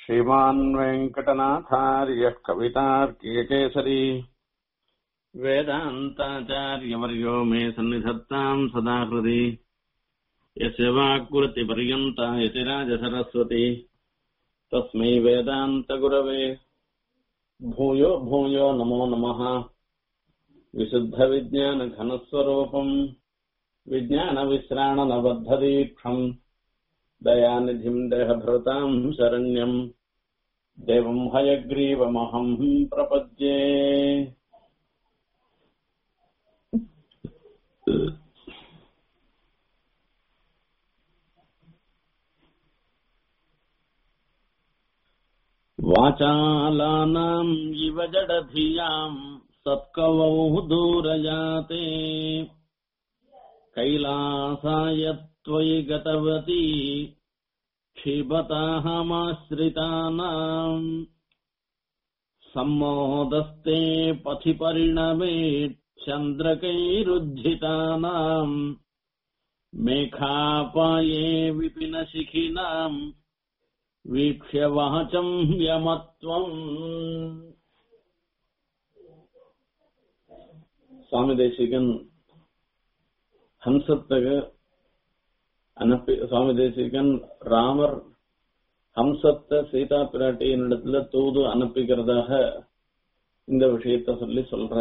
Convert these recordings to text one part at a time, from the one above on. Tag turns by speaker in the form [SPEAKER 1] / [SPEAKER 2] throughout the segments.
[SPEAKER 1] श्रीमान् वेङ्कटनाथार्यः कवितार्कीयकेसरी वेदान्ताचार्यवर्यो मे सन्निधत्ताम् सदा हृदि यस्य वाक्कृतिपर्यन्ता यतिराजसरस्वती तस्मै वेदान्तगुरवे भूयो भूयो नमो नमः विशुद्धविज्ञानघनस्वरूपम् विज्ञानविश्राणनबद्धदीक्षम् दयानिधिम् देहभृताम् शरण्यम् देवम् हयग्रीवमहम् प्रपद्ये वाचालानाम् इव जडधियाम् सत्कवौ दूरजाते कैलासाय त्वयि गतवती क्षिबताहमाश्रितानाम् सम्मोदस्ते पथि परिणमे चन्द्रकैरुज्झितानाम् मेघापाये विपिनशिखिनाम् वीक्ष्य वाचम् यमत्वम् சுவாமி தேசிகன் ஹம்சத்துக்கு அனுப்பி சுவாமி தேசிகன் ராமர் ஹம்சத்தை சீதா பிராட்டியினிடத்துல தூது அனுப்பிக்கிறதாக இந்த விஷயத்த சொல்லி சொல்ற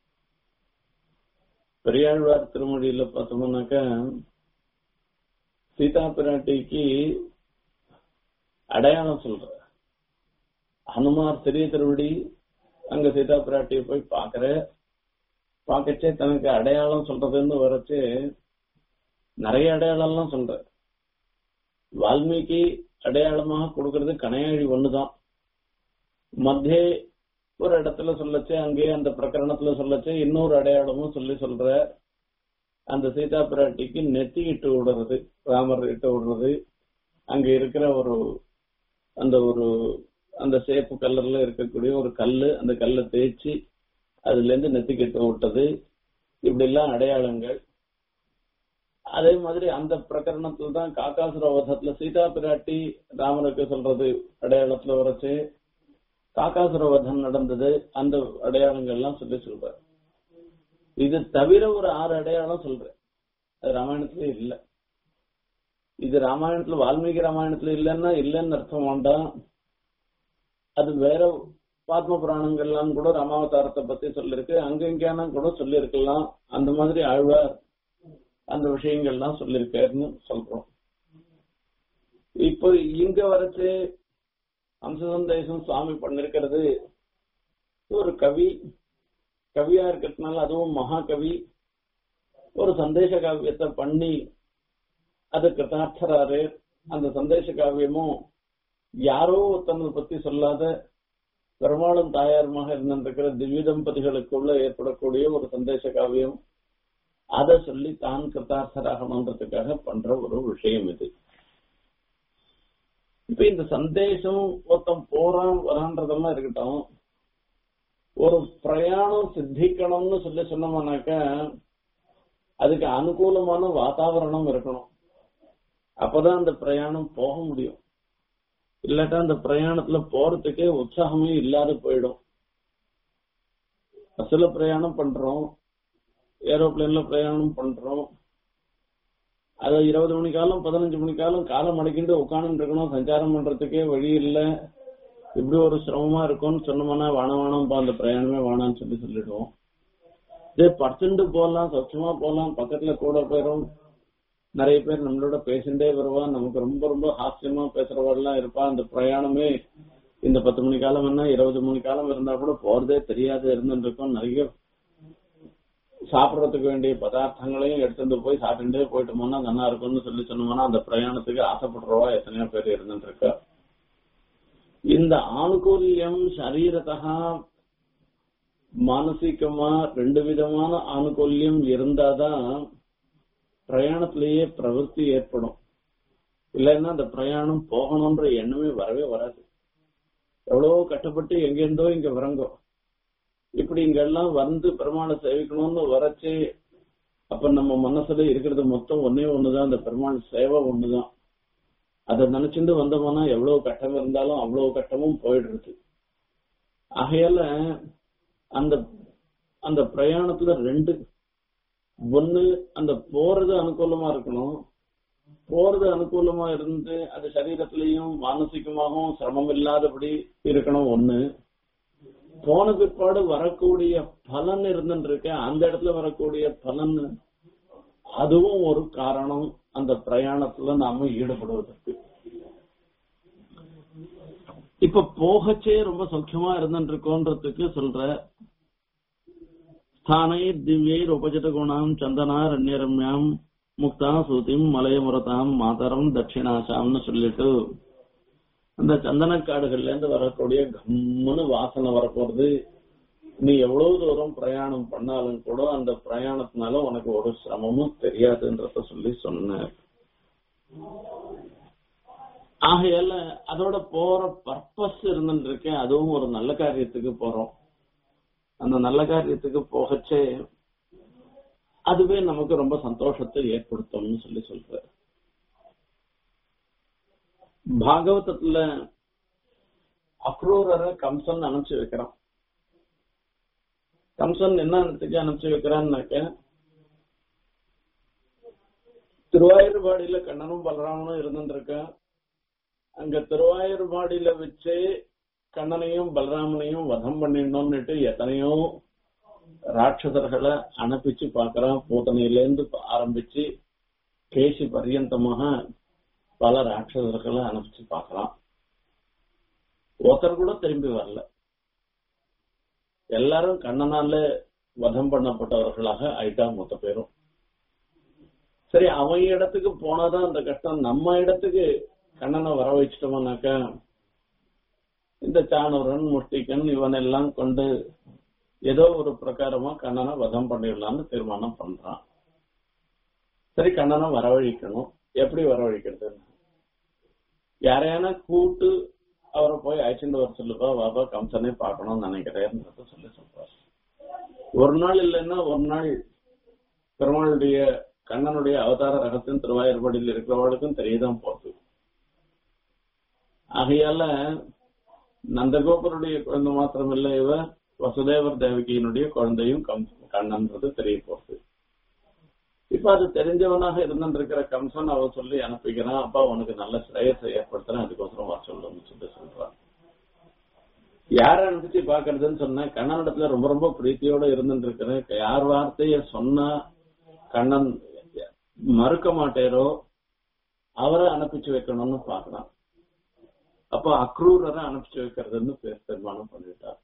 [SPEAKER 1] பெரியாழ்வார் திருமொழியில பார்த்தோம்னாக்க சீதா பிராட்டிக்கு அடையாளம் சொல்ற ஹனுமார் சிறிய திருவடி அங்க சீதா பிராட்டியை போய் பாக்குற பாக்கச்சே தனக்கு அடையாளம் சொல்றதுன்னு வரச்சு நிறைய அடையாளம்லாம் சொல்ற வால்மீகி அடையாளமாக கொடுக்கறது கனையாழி ஒண்ணுதான் மத்திய ஒரு இடத்துல சொல்லச்சு அங்கேயே அந்த பிரகரணத்துல சொல்லச்சு இன்னொரு அடையாளமும் சொல்லி சொல்ற அந்த சீதா பிராட்டிக்கு நெத்தி இட்டு விடுறது ராமர் இட்டு விடுறது அங்க இருக்கிற ஒரு அந்த ஒரு அந்த சேப்பு கலர்ல இருக்கக்கூடிய ஒரு கல்லு அந்த கல்லை தேய்ச்சி அதுல இருந்து நெத்தி கெட்டு விட்டது இப்படி எல்லாம் அடையாளங்கள் அதே மாதிரி அந்த பிரகரணத்துல தான் காக்காசுர வதத்துல சீதா பிராட்டி ராமனுக்கு சொல்றது அடையாளத்துல வரைச்சு காக்காசுர வதம் நடந்தது அந்த அடையாளங்கள் எல்லாம் சொல்லி சொல்ற இது தவிர ஒரு ஆறு அடையாளம் சொல்றேன் அது ராமாயணத்துல இல்ல இது ராமாயணத்துல வால்மீகி ராமாயணத்துல இல்லைன்னா இல்லைன்னு அர்த்தம் வேண்டாம் அது வேற பாத்ம புராணங்கள்லாம் கூட ராமாவதாரத்தை பத்தி சொல்லிருக்கு அங்க இங்கேனா கூட சொல்லியிருக்கலாம் அந்த மாதிரி ஆழ்வார் அந்த விஷயங்கள்லாம் சொல்லியிருக்காருன்னு சொல்றோம் இப்போ இங்க வரைச்சு அம்ச சந்தேசம் சுவாமி பண்ணிருக்கிறது ஒரு கவி கவியா இருக்கிறதுனால அதுவும் மகாகவி ஒரு சந்தேச காவியத்தை பண்ணி அது கிருதார்த்தராரு அந்த சந்தேச காவியமும் யாரோ ஒருத்தனை பத்தி சொல்லாத பெருமாளும் தாயாருமாக இருந்திருக்கிற திவ்ய தம்பதிகளுக்குள்ள ஏற்படக்கூடிய ஒரு சந்தேச காவியம் அதை சொல்லி தான் கிருத்தார்த்தராகணுன்றதுக்காக பண்ற ஒரு விஷயம் இது இப்ப இந்த சந்தேசம் ஒருத்தன் போறான் வரான்றதெல்லாம் இருக்கட்டும் ஒரு பிரயாணம் சித்திக்கணும்னு சொல்லி சொன்னோம்னாக்க அதுக்கு அனுகூலமான வாதாவரணம் இருக்கணும் அப்பதான் அந்த பிரயாணம் போக முடியும் இல்லாட்டா அந்த பிரயாணத்துல போறதுக்கே உற்சாகமே இல்லாத போயிடும் பஸ்ல பிரயாணம் பண்றோம் ஏரோப்ளேன்ல பிரயாணம் பண்றோம் அத இருபது மணி காலம் பதினஞ்சு மணி காலம் காலம் அடைக்கிட்டு உட்காந்து இருக்கணும் சஞ்சாரம் பண்றதுக்கே வழி இல்ல இப்படி ஒரு சிரமமா இருக்கும்னு சொன்னோம்னா வான வானம் அந்த பிரயாணமே வானான்னு சொல்லி சொல்லிடுவோம் இதே பர்சன்ட் போகலாம் சொச்சமா போகலாம் பக்கத்துல கூட போயிடும் நிறைய பேர் நம்மளோட பேசிட்டே வருவா நமக்கு ரொம்ப ரொம்ப ஹாஸ்யமா பேசுறவெல்லாம் இருப்பா அந்த பிரயாணமே இந்த பத்து மணி காலம் என்ன இருபது மணி காலம் இருந்தா கூட போறதே தெரியாது இருந்துட்டு இருக்கோம் நிறைய சாப்பிடறதுக்கு வேண்டிய பதார்த்தங்களையும் எடுத்துட்டு போய் சாப்பிட்டுட்டே போயிட்டோம்னா நல்லா இருக்கும்னு சொல்லி சொன்னோம்னா அந்த பிரயாணத்துக்கு ஆசைப்படுறவா எத்தனையோ பேர் இருந்துட்டு இருக்கா இந்த ஆணுகூல்யம் சரீரத்தகா மானசீகமா ரெண்டு விதமான ஆணுகூல்யம் இருந்தாதான் பிரயாணத்திலேயே பிரவருத்தி ஏற்படும் இல்லைன்னா அந்த பிரயாணம் போகணும்ன்ற எண்ணமே வரவே வராது எவ்வளவோ கஷ்டப்பட்டு எங்கேருந்தோ இங்க வரங்கோ இப்படி இங்க எல்லாம் வந்து பெருமாளை சேவிக்கணும்னு வரச்சு அப்ப நம்ம மனசுல இருக்கிறது மொத்தம் ஒன்னே ஒண்ணுதான் அந்த பெருமாள் சேவை ஒண்ணுதான் அதை நினைச்சுட்டு வந்தோம்னா எவ்வளவு கட்டம் இருந்தாலும் அவ்வளவு கட்டமும் போயிடுறது ஆகையால அந்த அந்த பிரயாணத்துல ரெண்டு ஒண்ணு அந்த போறது அனுகூலமா இருக்கணும் போறது அனுகூலமா இருந்து அது சரீரத்திலையும் மானசிகமாகவும் சிரமம் இல்லாதபடி இருக்கணும் ஒண்ணு போன பிற்பாடு வரக்கூடிய பலன் இருந்துட்டு இருக்க அந்த இடத்துல வரக்கூடிய பலன் அதுவும் ஒரு காரணம் அந்த பிரயாணத்துல நாம ஈடுபடுவதற்கு இப்ப போகச்சே ரொம்ப சௌக்கியமா இருந்துட்டு இருக்கோன்றதுக்கு சொல்ற ஸ்தானை திவ்யைர் உபஜித குணாம் சந்தனார் அந்நியரம்யாம் முக்தா சூதிம் மலையமுரதாம் மாதரம் தட்சிணாசாம்னு சொல்லிட்டு அந்த சந்தனக்காடுகள்ல இருந்து வரக்கூடிய கம்முன்னு வாசனை வரப்போறது நீ எவ்வளவு தூரம் பிரயாணம் பண்ணாலும் கூட அந்த பிரயாணத்தினால உனக்கு ஒரு சிரமமும் தெரியாதுன்றத சொல்லி சொன்னார் ஆகையால அதோட போற பர்பஸ் இருந்துட்டு இருக்கேன் அதுவும் ஒரு நல்ல காரியத்துக்கு போறோம் அந்த நல்ல காரியத்துக்கு போகச்சே அதுவே நமக்கு ரொம்ப சந்தோஷத்தை ஏற்படுத்தும்னு சொல்லி சொல்ற பாகவதத்துல அக்ரூரரை கம்சன் அனுப்பிச்சு வைக்கிறான் கம்சன் என்ன அனுப்பிச்சு வைக்கிறான்னாக்க திருவாயூர்பாடியில கண்ணனும் பலராமனும் இருந்துருக்கேன் அங்க திருவாயூர்பாடியில வச்சு கண்ணனையும் பலராமனையும் வதம் பண்ணிடணும்னுட்டு எத்தனையோ ராட்சசர்களை அனுப்பிச்சு பாக்குறான் பூத்தனையில இருந்து ஆரம்பிச்சு கேசி பர்யந்தமாக பல ராட்சசர்களை அனுப்பிச்சு பாக்குறான் ஒருத்தர் கூட திரும்பி வரல எல்லாரும் கண்ணனால வதம் பண்ணப்பட்டவர்களாக ஆயிட்டா மொத்த பேரும் சரி அவன் இடத்துக்கு போனாதான் அந்த கஷ்டம் நம்ம இடத்துக்கு கண்ணனை வர வச்சிட்டோம்னாக்கா இந்த சாணூரன் முஷ்டிகன் இவன் எல்லாம் கொண்டு ஏதோ ஒரு பிரகாரமா கண்ணனை வதம் பண்ணிடலாம்னு தீர்மானம் பண்றான் சரி கண்ணனை வரவழிக்கணும் எப்படி வரவழிக்கிறதுன்னு யாரையான கூட்டு அவரை போய் அழைச்சிட்டு வர சொல்லுப்பா வாபா கம்சனே பார்க்கணும்னு நினைக்கிறேன்றத சொல்லி சொல்றாரு ஒரு நாள் இல்லைன்னா ஒரு நாள் பெருமாளுடைய கண்ணனுடைய அவதார ரகத்தின் திருவாயூர்பாடியில் இருக்கிறவர்களுக்கும் தெரியதான் போகுது ஆகையால நந்தகோபருடைய குழந்தை மாத்திரமில்லை இவ வசுதேவர் தேவகியினுடைய குழந்தையும் கண்ணன்றது தெரிய போகுது இப்ப அது தெரிஞ்சவனாக இருந்திருக்கிற கம்சன் அவ சொல்லி அனுப்பிக்கிறான் அப்பா உனக்கு நல்ல ஸ்ரேயஸை ஏற்படுத்துறேன் அதுக்கோசரம் வர சொல்லுன்னு சொல்லி சொல்றான் யார அனுப்பிச்சு பாக்குறதுன்னு சொன்னா கண்ணனிடத்துல ரொம்ப ரொம்ப பிரீத்தியோட இருந்துட்டு இருக்கிறேன் யார் வார்த்தைய சொன்னா கண்ணன் மறுக்க மாட்டேரோ அவரை அனுப்பிச்சு வைக்கணும்னு பாக்குறான் அப்ப அக்ரூரரை அனுப்பிச்சு வைக்கிறதுன்னு பேர் தீர்மானம் பண்ணிட்டார்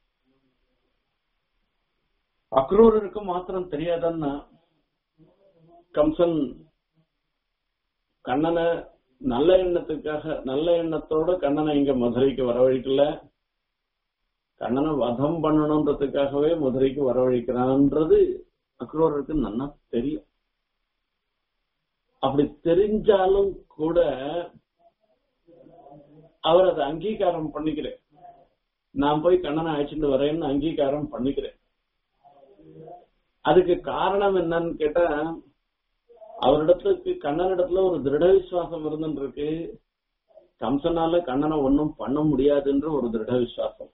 [SPEAKER 1] அக்ரூரருக்கு மாத்திரம் தெரியாதன்னா கம்சன் கண்ணனை நல்ல எண்ணத்துக்காக நல்ல எண்ணத்தோட கண்ணனை இங்க மதுரைக்கு வரவழைக்கல கண்ணனை வதம் பண்ணணுன்றதுக்காகவே மதுரைக்கு வரவழைக்கிறான்ன்றது அக்ரூரருக்கு நன்னா தெரியும் அப்படி தெரிஞ்சாலும் கூட அவர் அதை அங்கீகாரம் பண்ணிக்கிறேன் நான் போய் கண்ணனை அழைச்சிட்டு வரேன்னு அங்கீகாரம் பண்ணிக்கிறேன் அதுக்கு காரணம் என்னன்னு கேட்டா அவரிடத்துக்கு கண்ணனிடத்துல ஒரு திருட விசுவாசம் இருந்துருக்கு கம்சனால கண்ணனை ஒன்னும் பண்ண முடியாதுன்ற ஒரு திருட விசுவாசம்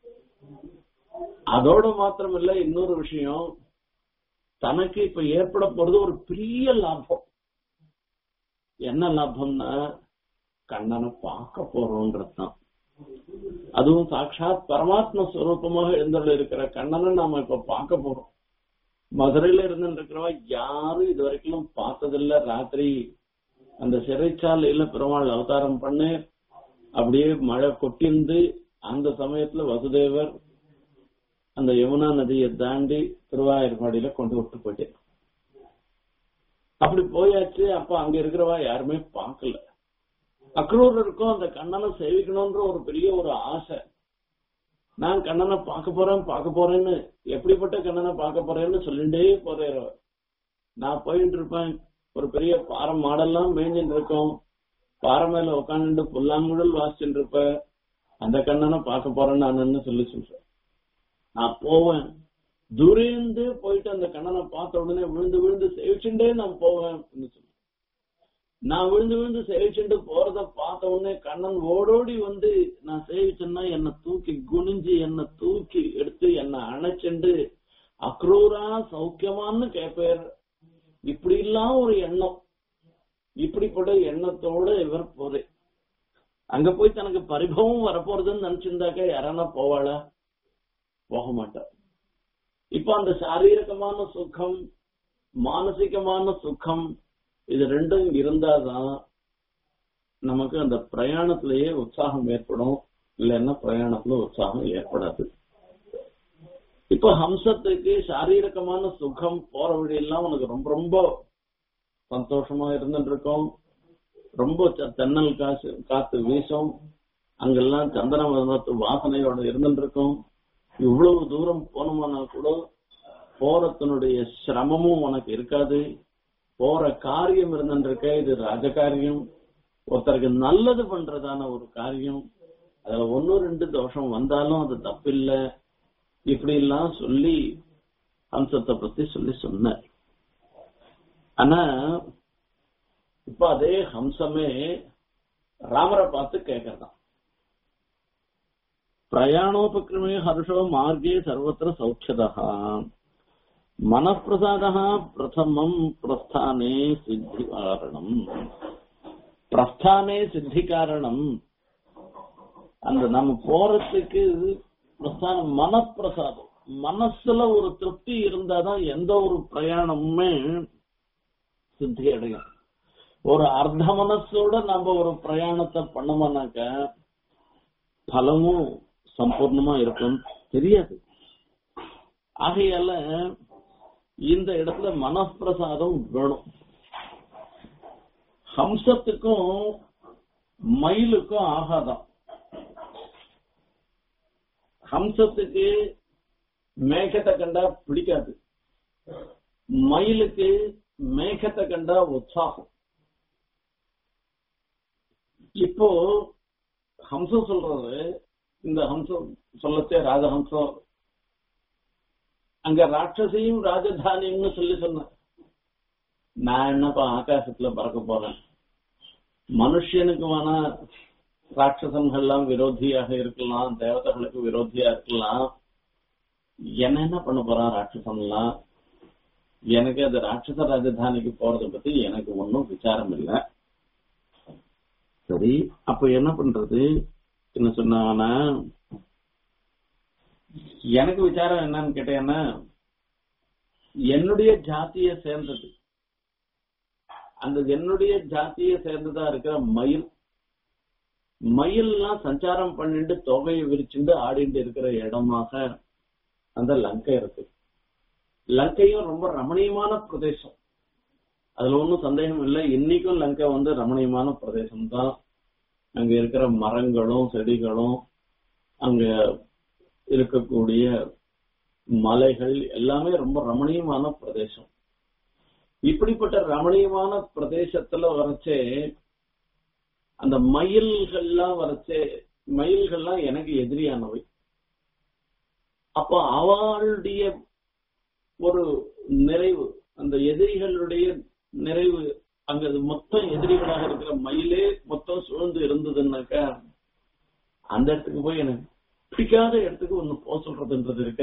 [SPEAKER 1] அதோட மாத்திரம் இல்ல இன்னொரு விஷயம் தனக்கு இப்ப ஏற்பட போறது ஒரு பெரிய லாபம் என்ன லாபம்னா கண்ணனை பார்க்க போறோம்ன்றதுதான் அதுவும் சாட்சாத் பரமாத்ம ஸ்வரூபமாக எழுந்துள்ள இருக்கிற கண்ணனை நாம இப்ப பார்க்க போறோம் மதுரையில இருந்து இருக்கிறவா யாரும் இது வரைக்கும் பார்த்ததில்ல ராத்திரி அந்த சிறைச்சாலையில பெருமாள் அவதாரம் பண்ணு அப்படியே மழை கொட்டிந்து அந்த சமயத்துல வசுதேவர் அந்த யமுனா நதியை தாண்டி திருவாயூர்பாடியில கொண்டு விட்டு போயிட்டேன் அப்படி போயாச்சு அப்ப அங்க இருக்கிறவா யாருமே பார்க்கல அக்ரூரருக்கும் அந்த கண்ணனை சேவிக்கணும்ன்ற ஒரு பெரிய ஒரு ஆசை நான் கண்ணனை பார்க்க போறேன் பார்க்க போறேன்னு எப்படிப்பட்ட கண்ணனை பார்க்க போறேன்னு சொல்லிட்டே போறேன் நான் போயிட்டு இருப்பேன் ஒரு பெரிய பாறை மாடெல்லாம் மேய்ஞ்சிட்டு இருக்கோம் பாறை மேல உட்காந்துட்டு புல்லாங்குழல் வாசிச்சுட்டு இருப்பேன் அந்த கண்ணனை பார்க்க போறேன் நான் சொல்லி சொல்றேன் நான் போவேன் தூரேந்து போயிட்டு அந்த கண்ணனை பார்த்த உடனே விழுந்து விழுந்து சேவிச்சுட்டே நான் போவேன் அப்படின்னு சொல்றேன் நான் விழுந்து விழுந்து சேவிச்சுட்டு போறத பார்த்த உடனே கண்ணன் ஓடோடி வந்து நான் சேவிச்சேன்னா என்னை தூக்கி குனிஞ்சு என்னை தூக்கி எடுத்து என்னை அணைச்சுண்டு அக்ரூரா சௌக்கியமான்னு கேட்பார் இப்படி எல்லாம் ஒரு எண்ணம் இப்படிப்பட்ட எண்ணத்தோட இவர் போறே அங்க போய் தனக்கு பரிபவம் வரப்போறதுன்னு நினைச்சிருந்தாக்க யாரானா போவாளா போக மாட்டா இப்ப அந்த சாரீரகமான சுகம் மானசிகமான சுகம் இது ரெண்டும் இருந்தாதான் நமக்கு அந்த பிரயாணத்திலேயே உற்சாகம் ஏற்படும் இல்லைன்னா பிரயாணத்துல உற்சாகம் ஏற்படாது இப்ப ஹம்சத்துக்கு சாரீரகமான சுகம் போற வழியெல்லாம் உனக்கு ரொம்ப ரொம்ப சந்தோஷமா இருந்துட்டு இருக்கும் ரொம்ப ச- தென்னல் காசு காத்து வீசும் அங்கெல்லாம் சந்தன மரத்து வாசனையோட இருந்துட்டு இருக்கும் இவ்வளவு தூரம் போனோம்னா கூட போறதனுடைய சிரமமும் உனக்கு இருக்காது போற காரியம் இருந்துட்டு இருக்க இது ராஜகாரியம் ஒருத்தருக்கு நல்லது பண்றதான ஒரு காரியம் அதுல ஒன்னு ரெண்டு தோஷம் வந்தாலும் அது தப்பில்ல இப்படி எல்லாம் சொல்லி ஹம்சத்தை பத்தி சொல்லி சொன்னார் ஆனா இப்ப அதே ஹம்சமே ராமரை பார்த்து கேக்குறதாம் பிரயாணோபக்கிரமே ஹர்ஷோ மார்கே சர்வத்திர சௌக்கியதா மனப்பிரசாதா பிரதமம் பிரஸ்தானே சித்தி காரணம் பிரஸ்தானே சித்தி காரணம் அந்த நம்ம போறதுக்கு பிரஸ்தானம் மனப்பிரசாதம் மனசுல ஒரு திருப்தி இருந்தாதான் எந்த ஒரு பிரயாணமுமே சித்தி அடையும் ஒரு அர்த்த மனசோட நம்ம ஒரு பிரயாணத்தை பண்ணோம்னாக்க பலமும் சம்பூர்ணமா இருக்கும் தெரியாது ஆகையால இந்த இடத்துல மனப்பிரசாதம் வேணும் ஹம்சத்துக்கும் மயிலுக்கும் ஆகாதம் ஹம்சத்துக்கு மேகத்தை கண்டா பிடிக்காது மயிலுக்கு மேகத்தை கண்டா உற்சாகம் இப்போ ஹம்சம் சொல்றது இந்த ஹம்சம் சொல்லச்சே ராஜஹம்சம் அங்க ராட்சசியும் ராஜதானியம்னு சொல்லி சொன்னேன் நான் என்னப்பா ஆகாசத்துல பறக்க போறேன் மனுஷனுக்கு வேணா ராட்சசன்கள்லாம் விரோதியாக இருக்கலாம் தேவதைகளுக்கு விரோதியா இருக்கலாம் என்ன என்ன பண்ண போறான் ராட்சசன்லாம் எனக்கு அது ராட்சச ராஜதானிக்கு போறத பத்தி எனக்கு ஒன்னும் விசாரம் இல்லை சரி அப்ப என்ன பண்றது என்ன சொன்னாங்கன்னா எனக்கு விசாரம் என்னன்னு கேட்டேன்னா என்னுடைய ஜாத்திய சேர்ந்தது அந்த என்னுடைய ஜாத்திய சேர்ந்ததா இருக்கிற மயில் மயில்லாம் சஞ்சாரம் பண்ணிட்டு தொகையை விரிச்சுட்டு ஆடிட்டு இருக்கிற இடமாக அந்த லங்கை இருக்கு லங்கையும் ரொம்ப ரமணீயமான பிரதேசம் அதுல ஒன்றும் சந்தேகம் இல்லை இன்னைக்கும் லங்கை வந்து ரமணீயமான பிரதேசம் தான் அங்க இருக்கிற மரங்களும் செடிகளும் அங்க இருக்கக்கூடிய மலைகள் எல்லாமே ரொம்ப ரமணீயமான பிரதேசம் இப்படிப்பட்ட ரமணீயமான பிரதேசத்துல வரைச்சே அந்த மயில்கள்லாம் வரைச்சே மயில்கள்லாம் எனக்கு எதிரியானவை அப்ப அவளுடைய ஒரு நிறைவு அந்த எதிரிகளுடைய நிறைவு அங்க அது மொத்தம் எதிரிகளாக இருக்கிற மயிலே மொத்தம் சூழ்ந்து இருந்ததுன்னாக்கா அந்த இடத்துக்கு போய் எனக்கு பிடிக்காத இடத்துக்கு ஒண்ணு போக சொல்றதுன்றது இருக்க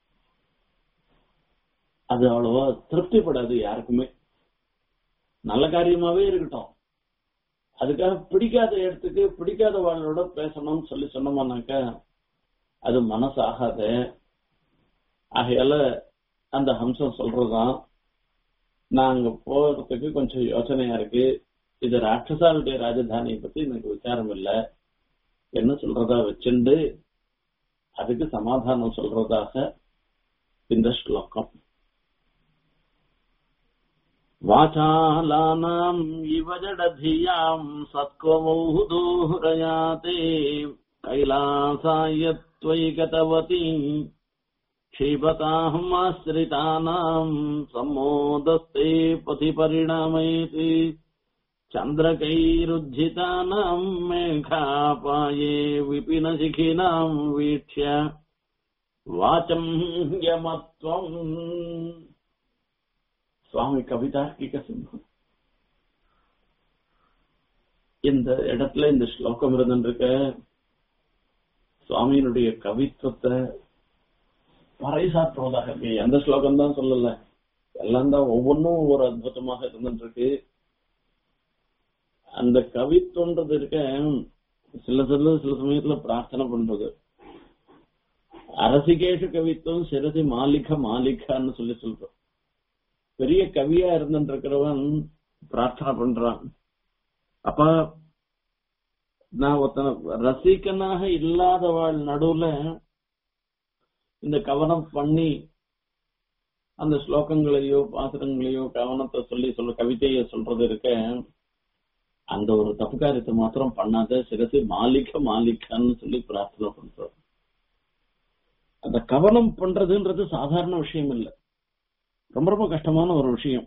[SPEAKER 1] அது அவ்வளவா திருப்திப்படாது யாருக்குமே நல்ல காரியமாவே இருக்கட்டும் அதுக்காக பிடிக்காத இடத்துக்கு பிடிக்காத வாழ்களோட பேசணும்னு சொல்லி சொன்னோம்னாக்கா அது மனசு ஆகாது ஆகையால அந்த ஹம்சம் சொல்றதுதான் நான் அங்க போறதுக்கு கொஞ்சம் யோசனையா இருக்கு இது ராட்சசாளுடைய ராஜதானியை பத்தி எனக்கு விசாரம் இல்ல என்ன சொல்றதா வச்சுண்டு அதுக்கு சமாதானம் சொல்றதாக இந்த ஸ்லோகம் வாசாலானாம் இவ ஜடதியாம் சத்கமௌதூரயாதே கைலாசாயத்வை கதவதி क्षीपताहम् आश्रितानाम् सम्मोदस्ते पथि परिणामयति चन्द्रकैरुज्झितानाम् मेघापाये विपिनशिखिनाम् वीक्ष्य वाचम् यमत्वम् स्वामी कवितार्किक सिंह இந்த இடத்துல இந்த ஸ்லோகம் இருந்துருக்க சுவாமியினுடைய கவித்துவத்தை பறைசாற்றுவதாக இருக்கு எந்த ஸ்லோகம் தான் சொல்லல எல்லாம் தான் ஒவ்வொன்றும் ஒரு அற்புதமாக இருந்துட்டு இருக்கு அந்த கவித்துவன்றது இருக்க சில சில சில சமயத்துல பிரார்த்தனை பண்றது அரசிகேஷ கவித்துவம் சிறதி மாலிக மாலிகான்னு சொல்லி சொல்றோம் பெரிய கவியா இருந்துட்டு இருக்கிறவன் பிரார்த்தனை பண்றான் அப்ப நான் ஒருத்தன ரசிகனாக இல்லாதவாள் நடுவுல இந்த கவனம் பண்ணி அந்த ஸ்லோகங்களையோ பாசுரங்களையோ கவனத்தை சொல்லி சொல்ல கவிதைய சொல்றது இருக்க அந்த ஒரு தப்பு காரியத்தை மாத்திரம் பண்ணாத சிரசி மாலிக மாலிகான்னு சொல்லி பிரார்த்தனை பண்றோம் அந்த கவனம் பண்றதுன்றது சாதாரண விஷயம் இல்லை ரொம்ப ரொம்ப கஷ்டமான ஒரு விஷயம்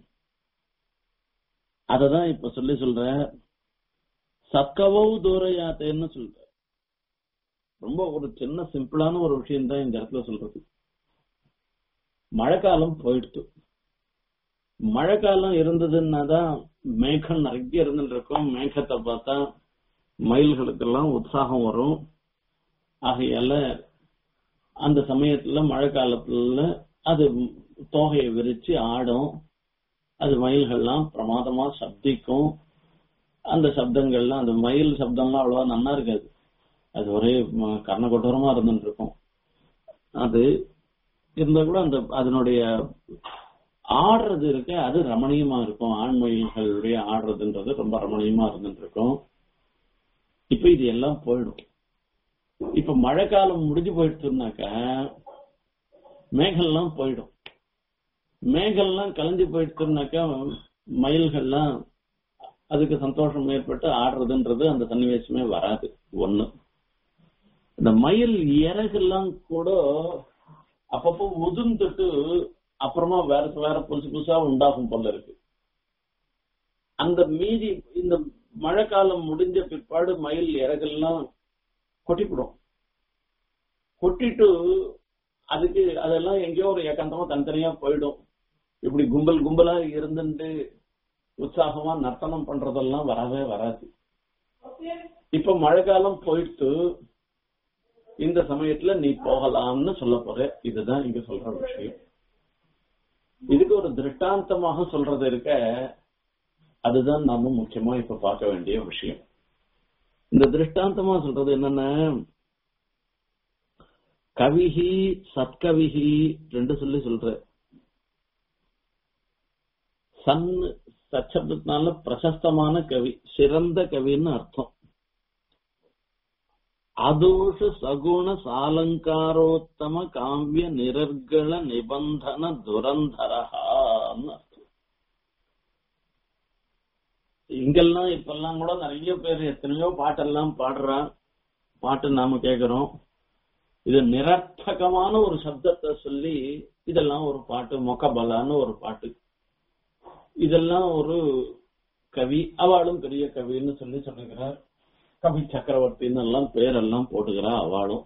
[SPEAKER 1] அததான் இப்ப சொல்லி சொல்ற சக்கவோ தூரையாத்தேன்னு சொல்ற ரொம்ப ஒரு சின்ன சிம்பிளான ஒரு விஷயம் தான் இந்த இடத்துல சொல்றது மழைக்காலம் போயிடுத்து மழைக்காலம் இருந்ததுன்னா தான் மேகம் நிறைய இருந்துட்டு இருக்கும் மேகத்தை பார்த்தா மயில்களுக்கெல்லாம் உற்சாகம் வரும் ஆகையால அந்த சமயத்துல மழை காலத்துல அது தோகையை விரிச்சு ஆடும் அது மயில்கள்லாம் பிரமாதமா சப்திக்கும் அந்த சப்தங்கள்லாம் அந்த மயில் சப்தம்லாம் அவ்வளவா நன்னா இருக்காது அது ஒரே கர்ண கொட்டோரமா இருந்துட்டு இருக்கும் அது இருந்தா கூட அந்த அதனுடைய ஆடுறது இருக்க அது ரமணீயமா இருக்கும் ஆண்மொழிகளுடைய ஆடுறதுன்றது ரொம்ப ரமணீயமா இருந்துட்டு இருக்கும் இப்ப இது எல்லாம் போயிடும் இப்ப மழை காலம் முடிஞ்சு போயிடுச்சுனாக்க மேகம்லாம் போயிடும் மேகம்லாம் கலைஞ்சு போயிடுச்சுனாக்கா மயில்கள்லாம் அதுக்கு சந்தோஷம் ஏற்பட்டு ஆடுறதுன்றது அந்த சன்னிவேசமே வராது ஒண்ணு இந்த மயில் இறகுலாம் கூட அப்பப்போ உதிர்ந்துட்டு அப்புறமா வேற வேற புதுசு புதுசா உண்டாகும் போல இருக்கு அந்த மீதி இந்த மழை காலம் முடிஞ்ச பிற்பாடு மயில் இறகெல்லாம் கொட்டிவிடும் கொட்டிட்டு அதுக்கு அதெல்லாம் எங்கேயோ ஒரு ஏகாந்தமா தனித்தனியா போயிடும் இப்படி கும்பல் கும்பலா இருந்துட்டு உற்சாகமா நர்த்தனம் பண்றதெல்லாம் வரவே வராது இப்ப மழை காலம் போயிட்டு இந்த சமயத்துல நீ போகலாம்னு சொல்ல போற இதுதான் இங்க சொல்ற விஷயம் இதுக்கு ஒரு திருஷ்டாந்தமாக சொல்றது இருக்க அதுதான் நாம முக்கியமா இப்ப பார்க்க வேண்டிய விஷயம் இந்த திருஷ்டாந்தமா சொல்றது என்னன்னா கவிஹி சத்கவிஹி ரெண்டு சொல்லி சொல்ற சன் சச்சப்தத்தினால பிரசஸ்தமான கவி சிறந்த கவின்னு அர்த்தம் அதோஷ சகுண சாலங்காரோத்தம காவிய நிரர்கள நிபந்தன துரந்தரஹான்னு அர்த்தம் இங்கெல்லாம் இப்பெல்லாம் கூட நிறைய பேர் எத்தனையோ பாட்டெல்லாம் பாடுறான் பாட்டு நாம கேக்குறோம் இது நிரர்த்தகமான ஒரு சப்தத்தை சொல்லி இதெல்லாம் ஒரு பாட்டு மொக்கபலான்னு ஒரு பாட்டு இதெல்லாம் ஒரு கவி அவளும் பெரிய கவின்னு சொல்லி சொல்லுகிறார் கவி சக்கரவர்த்தின்னு எல்லாம் பேரெல்லாம் போட்டுக்கிறா அவளும்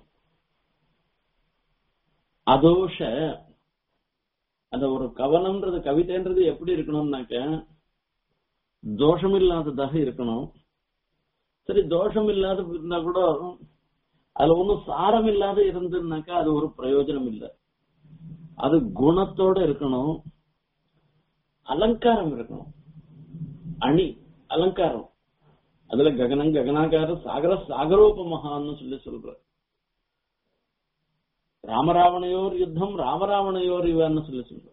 [SPEAKER 1] அதோஷ அந்த ஒரு கவனம்ன்றது கவிதைன்றது எப்படி இருக்கணும்னாக்க தோஷம் இல்லாததாக இருக்கணும் சரி தோஷம் இல்லாத இருந்தா கூட அதுல ஒன்னும் சாரம் இல்லாத இருந்துனாக்கா அது ஒரு பிரயோஜனம் இல்லை அது குணத்தோட இருக்கணும் அலங்காரம் இருக்கணும் அணி அலங்காரம் அதுல ககனம் ககனாகார சாகர சாகரோபமகான்னு சொல்லி சொல்ற ராமராவணையோர் யுத்தம் ராமராவணையோர் இவன்னு சொல்லி சொல்ற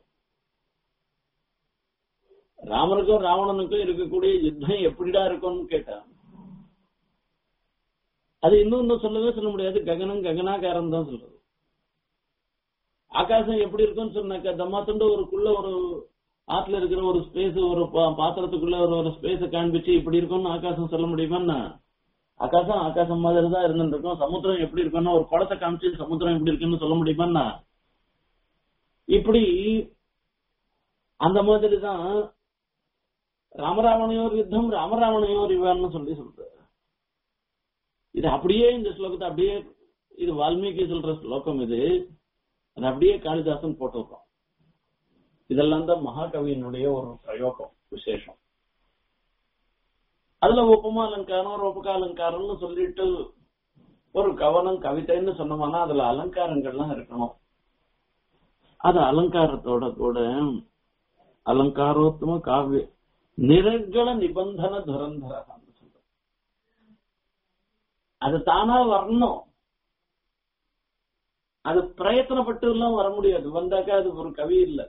[SPEAKER 1] ராமனுக்கும் ராவணனுக்கும் இருக்கக்கூடிய யுத்தம் எப்படிடா இருக்கும்னு கேட்டான் அது இன்னொன்னு சொல்லவே சொல்ல முடியாது ககனம் ககனாகாரம் தான் சொல்றது ஆகாசம் எப்படி இருக்கும்னு சொன்னாக்கா தம்மாத்துண்டு ஒருக்குள்ள ஒரு ஆத்துல இருக்கிற ஒரு ஸ்பேஸ் ஒரு பாத்திரத்துக்குள்ள ஒரு ஒரு ஸ்பேஸ காண்பிச்சு இப்படி இருக்கும்னு ஆகாசம் சொல்ல முடியுமா ஆகாசம் ஆகாசம் மாதிரி தான் இருந்துட்டு இருக்கும் சமுத்திரம் எப்படி இருக்கும்னா ஒரு குளத்தை காமிச்சு சமுத்திரம் எப்படி இருக்குன்னு சொல்ல முடியுமா இப்படி அந்த மாதிரி தான் ராமராவணையோர் யுத்தம் ராமராவணையோர் இவன்னு சொல்லி சொல்ற இது அப்படியே இந்த ஸ்லோகத்தை அப்படியே இது வால்மீகி சொல்ற ஸ்லோகம் இது அது அப்படியே காளிதாசன் போட்டிருக்கோம் இதெல்லாம் தான் மகாகவியினுடைய ஒரு பிரயோகம் விசேஷம் அதுல உபமா அலங்காரம் ரூபக அலங்காரம்னு சொல்லிட்டு ஒரு கவனம் கவிதைன்னு சொன்னோம்னா அதுல அலங்காரங்கள்லாம் இருக்கணும் அது அலங்காரத்தோட கூட அலங்காரோத்தம காவிய நிரங்கள நிபந்தன துரந்தரகான்னு சொல்ற அது தானா வரணும் அது பிரயத்தனப்பட்டு எல்லாம் வர முடியாது வந்தாக்கா அது ஒரு கவி இல்ல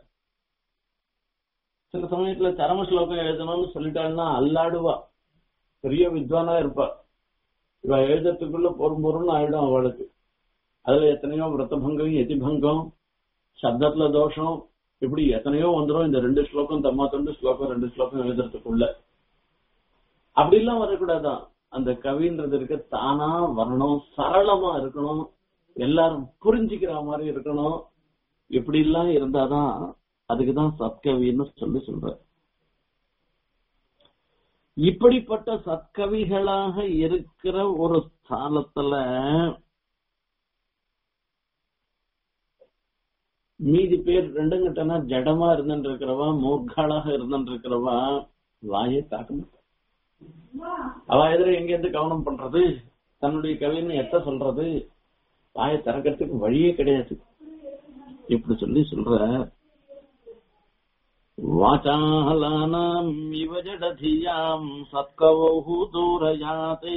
[SPEAKER 1] சில சமயத்துல சரம ஸ்லோகம் எழுதணும்னு சொல்லிட்டாள்னா அல்லாடுவா பெரிய வித்வானா இருப்பா இவ எழுதத்துக்குள்ள பொறும் பொருள்னு ஆயிடும் அவளுக்கு அதுல எத்தனையோ விரத்தபங்கம் எதிபங்கம் சப்தத்துல தோஷம் இப்படி எத்தனையோ வந்துடும் இந்த ரெண்டு ஸ்லோகம் தம்மா தொண்டு ஸ்லோகம் ரெண்டு ஸ்லோகம் எழுதுறதுக்குள்ள அப்படி எல்லாம் வரக்கூடாதான் அந்த கவின்றது இருக்க தானா வரணும் சரளமா இருக்கணும் எல்லாரும் புரிஞ்சுக்கிற மாதிரி இருக்கணும் இப்படி எல்லாம் இருந்தாதான் அதுக்குதான் சத்கவின்னு சொல்லி சொல்ற இப்படிப்பட்ட சத்கவிகளாக இருக்கிற ஒரு ஸ்தானத்துல மீதி பேர் ரெண்டும் கிட்டனா ஜடமா இருந்துட்டு இருக்கிறவா மூர்க்காளாக இருந்துட்டு இருக்கிறவா வாயை தாக்க மாட்டா. அவ எதிர எங்க இருந்து கவனம் பண்றது தன்னுடைய கவின்னு எத்த சொல்றது வாயை திறக்கிறதுக்கு வழியே கிடையாது இப்படி சொல்லி சொல்ற வாச்சாலானாம் இவ ஜடதியாம் சத்கவௌ தூரயாதே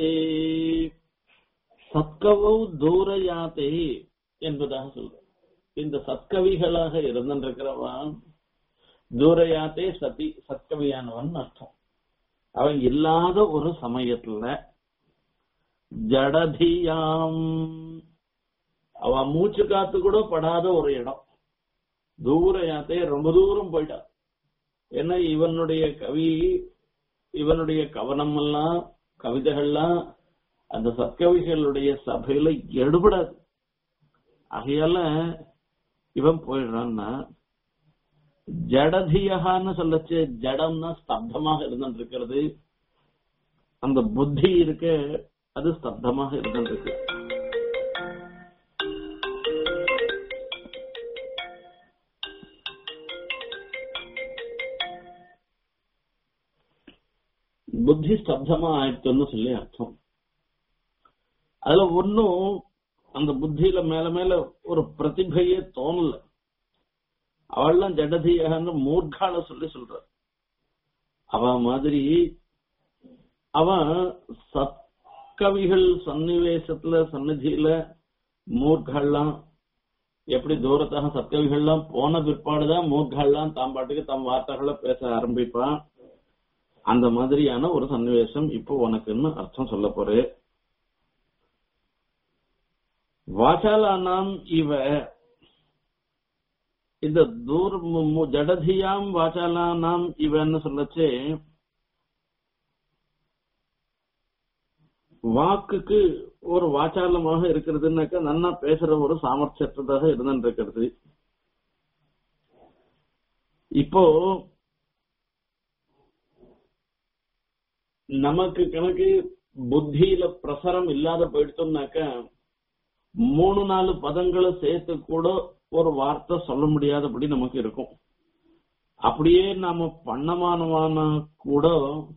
[SPEAKER 1] சத்கவௌ தூரயாதே என்பதாக சொல்ற இந்த சத்கவிகளாக இருந்திருக்கிறவன் தூரயாத்தே சதி சத்கவியானவன் அர்த்தம் அவன் இல்லாத ஒரு சமயத்துல ஜடதியாம் அவன் மூச்சு காத்து கூட படாத ஒரு இடம் தூரயாத்தே ரொம்ப தூரம் போயிட்டா ஏன்னா இவனுடைய கவி இவனுடைய கவனம் எல்லாம் கவிதைகள்லாம் அந்த சத்கவிகளுடைய சபையில எடுபடாது ஆகையால இவன் போயிடுறான்னா ஜடதியகான்னு சொல்லச்சு ஜடம்னா ஸ்தப்தமாக இருந்துட்டு இருக்கிறது அந்த புத்தி இருக்க அது ஸ்தப்தமாக இருந்துட்டு இருக்கு புத்தி ஸ்தப்தமா ஆயிடுச்சுன்னு சொல்லி அர்த்தம் அதுல ஒன்னும் அந்த புத்தியில மேல மேல ஒரு பிரதிபையே தோணல அவள்லாம் ஜடதியகன்னு மூர்க்கால சொல்லி சொல்ற அவ மாதிரி அவன் சத்கவிகள் சன்னிவேசத்துல சந்நிதியில மூர்க்கள்லாம் எப்படி தூரத்தாக சத்கவிகள்லாம் போன பிற்பாடுதான் மூர்க்கள்லாம் தாம் பாட்டுக்கு தம் வார்த்தைகளை பேச ஆரம்பிப்பான் அந்த மாதிரியான ஒரு சன்னிவேசம் இப்போ உனக்குன்னு அர்த்தம் சொல்ல போறேன் வாசாலானாம் இவ இந்த தூர் ஜடதியாம் வாசாலானாம் இவன்னு சொல்லச்சு வாக்குக்கு ஒரு வாச்சாலமாக இருக்கிறதுனாக்கா நன்னா பேசுற ஒரு சாமர்த்தியற்றதாக இருந்துட்டு இருக்கிறது இப்போ நமக்கு கணக்கு புத்தியில பிரசரம் இல்லாத போயிடுத்தோம்னாக்கா மூணு நாலு பதங்களை சேர்த்து கூட ஒரு வார்த்தை சொல்ல முடியாதபடி நமக்கு இருக்கும் அப்படியே நாம பண்ணமானமான கூட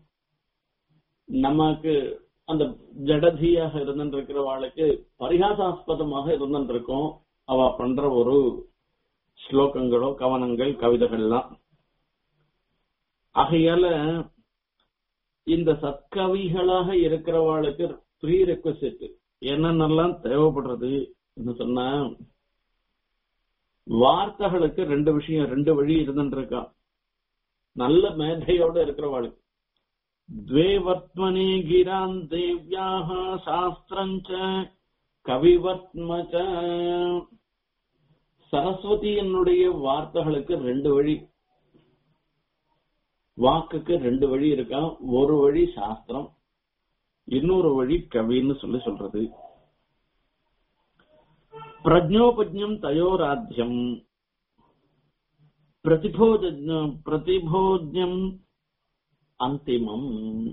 [SPEAKER 1] நமக்கு அந்த ஜடதியாக இருந்துருக்கிறவாளுக்கு பரிகாசாஸ்பதமாக இருந்துருக்கும் அவ பண்ற ஒரு ஸ்லோகங்களோ கவனங்கள் கவிதைகள்லாம் ஆகையால இந்த சத்கவிகளாக இருக்கிறவாளுக்கு ப்ரீ ரெக்வசிட் என்னென்னலாம் தேவைப்படுறது சொன்னா வார்த்தைகளுக்கு ரெண்டு விஷயம் ரெண்டு வழி இருந்துருக்கா நல்ல மேதையோட இருக்கிறவாளுக்கு द्वे वर्त्मने गिरान् देव्याः शास्त्रम् च கவிவத்ம ச சரஸ்வதியினுடைய வார்த்தைகளுக்கு ரெண்டு வழி வாக்குக்கு ரெண்டு வழி இருக்கா ஒரு வழி சாஸ்திரம் இன்னொரு வழி கவின்னு சொல்லி சொல்றது பிரஜோபஜம் தயோராத்தியம் பிரதிபோஜ பிரதிபோஜம் அந்திமம்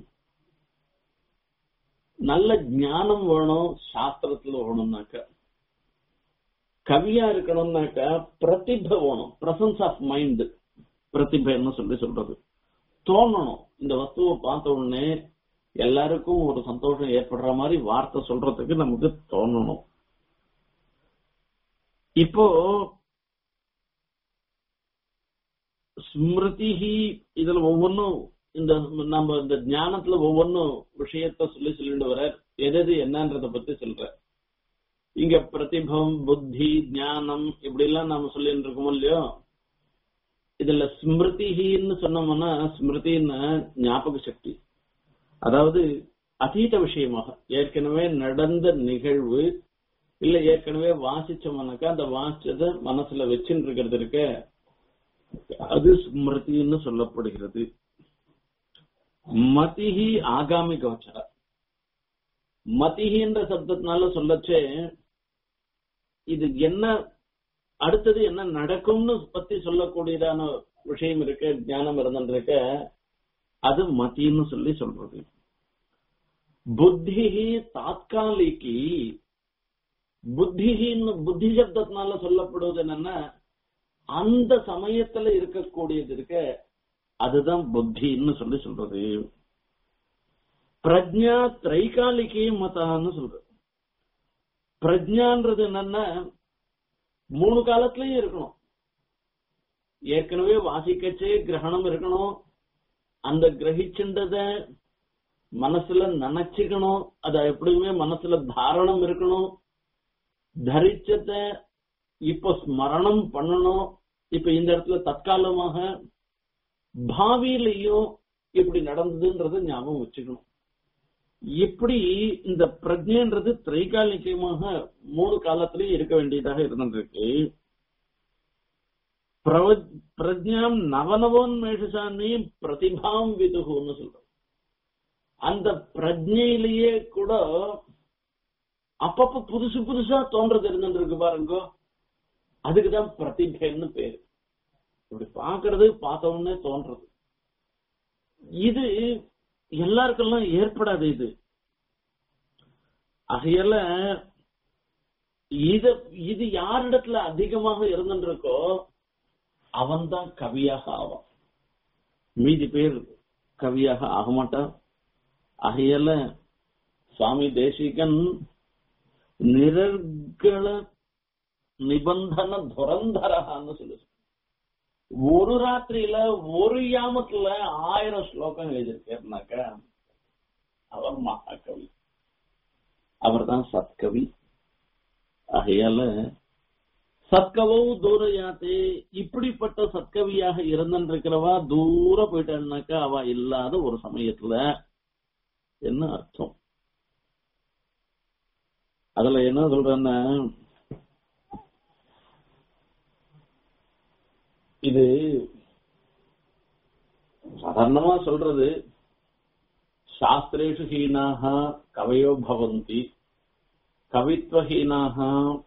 [SPEAKER 1] நல்ல ஞானம் வேணும் சாஸ்திரத்துல வேணும்னாக்க கவியா இருக்கணும்னாக்க பிரதிபை வேணும் பிரசன்ஸ் ஆஃப் மைண்ட் பிரதிபைன்னு சொல்லி சொல்றது தோணணும் இந்த வஸ்துவை பார்த்த உடனே எல்லாருக்கும் ஒரு சந்தோஷம் ஏற்படுற மாதிரி வார்த்தை சொல்றதுக்கு நமக்கு தோணணும் இப்போ ஸ்மிருதிஹி இதுல ஒவ்வொன்றும் இந்த நம்ம இந்த ஞானத்துல ஒவ்வொன்றும் விஷயத்த சொல்லி சொல்லிட்டு வர எது எது என்னன்றத பத்தி சொல்ற இங்க பிரதிபம் புத்தி ஞானம் இப்படி எல்லாம் நாம சொல்லிட்டு இருக்கோமோ இல்லையோ இதுல ஸ்மிருதின்னு சொன்னோம்னா ஸ்மிருதின்னு ஞாபக சக்தி அதாவது அதீத விஷயமாக ஏற்கனவே நடந்த நிகழ்வு இல்ல ஏற்கனவே வாசிச்சோம்னாக்கா அந்த வாசிச்சத மனசுல வச்சுட்டு இருக்கிறது இருக்க அது ஸ்மிருதின்னு சொல்லப்படுகிறது மதிஹி ஆகாமி கோச்சர மதிஹின்ற சப்தத்தினால சொல்லச்சே இது என்ன அடுத்தது என்ன நடக்கும்னு பத்தி சொல்லக்கூடியதான விஷயம் இருக்கு ஞானம் இருந்துருக்க அது மதின்னு சொல்லி சொல்றது புத்தி தாத்காலிகி புத்தின்னு புத்தி சப்தத்தினால சொல்லப்படுவது என்னன்னா அந்த சமயத்துல இருக்கக்கூடியது இருக்க அதுதான் புத்தின்னு சொல்லி சொல்றது பிரஜா திரைகாலிகி மதான்னு சொல்றது பிரஜான்றது என்னன்னா மூணு காலத்திலயும் இருக்கணும் ஏற்கனவே வாசிக்கச்சே கிரகணம் இருக்கணும் அந்த கிரகிச்சுண்டத மனசுல நினைச்சுக்கணும் அத எப்படியுமே மனசுல தாரணம் இருக்கணும் தரிச்சத இப்ப ஸ்மரணம் பண்ணணும் இப்ப இந்த இடத்துல தற்காலமாக பாவியிலையும் இப்படி நடந்ததுன்றத ஞாபகம் வச்சுக்கணும் இப்படி இந்த பிரஜைன்றது திரைகாலிகமாக மூணு காலத்திலயும் இருக்க வேண்டியதாக இருந்திருக்கு பிரஜாம் நவநவோன்மேஷசாமி பிரதிபாம் விதுகுன்னு சொல்றோம் அந்த பிரஜையிலேயே கூட அப்பப்ப புதுசு புதுசா தோன்றது இருந்துருக்கு பாருங்க அதுக்குதான் பிரதிபைன்னு பேரு இப்படி பாக்குறது பார்த்த உடனே தோன்றது இது எல்லாருக்கெல்லாம் ஏற்படாது இது ஆகையால இத இது யாரிடத்துல அதிகமாக இருந்துருக்கோ அவன் தான் கவியாக ஆவான் மீதி பேர் கவியாக ஆக மாட்டான் ஆகையால சுவாமி தேசிகன் நிரர்கள நிபந்தன துரந்தரகான்னு சொல்லு ஒரு ராத்திரியில ஒரு யாமத்துல ஆயிரம் ஸ்லோகம் எழுதியிருக்காருனாக்க அவர் மகாகவி அவர் தான் சத்கவி ஆகையால சத்கவோ தூரையாத்தே இப்படிப்பட்ட சத்கவியாக இருந்திருக்கிறவா தூர போயிட்டான்னாக்கா அவ இல்லாத ஒரு சமயத்துல என்ன அர்த்தம் அதுல என்ன சொல்றேன்னா இது சாதாரணமா சொல்றது சாஸ்திரேஷு ஹீனாக கவயோ பவந்தி கவித்வஹீனாக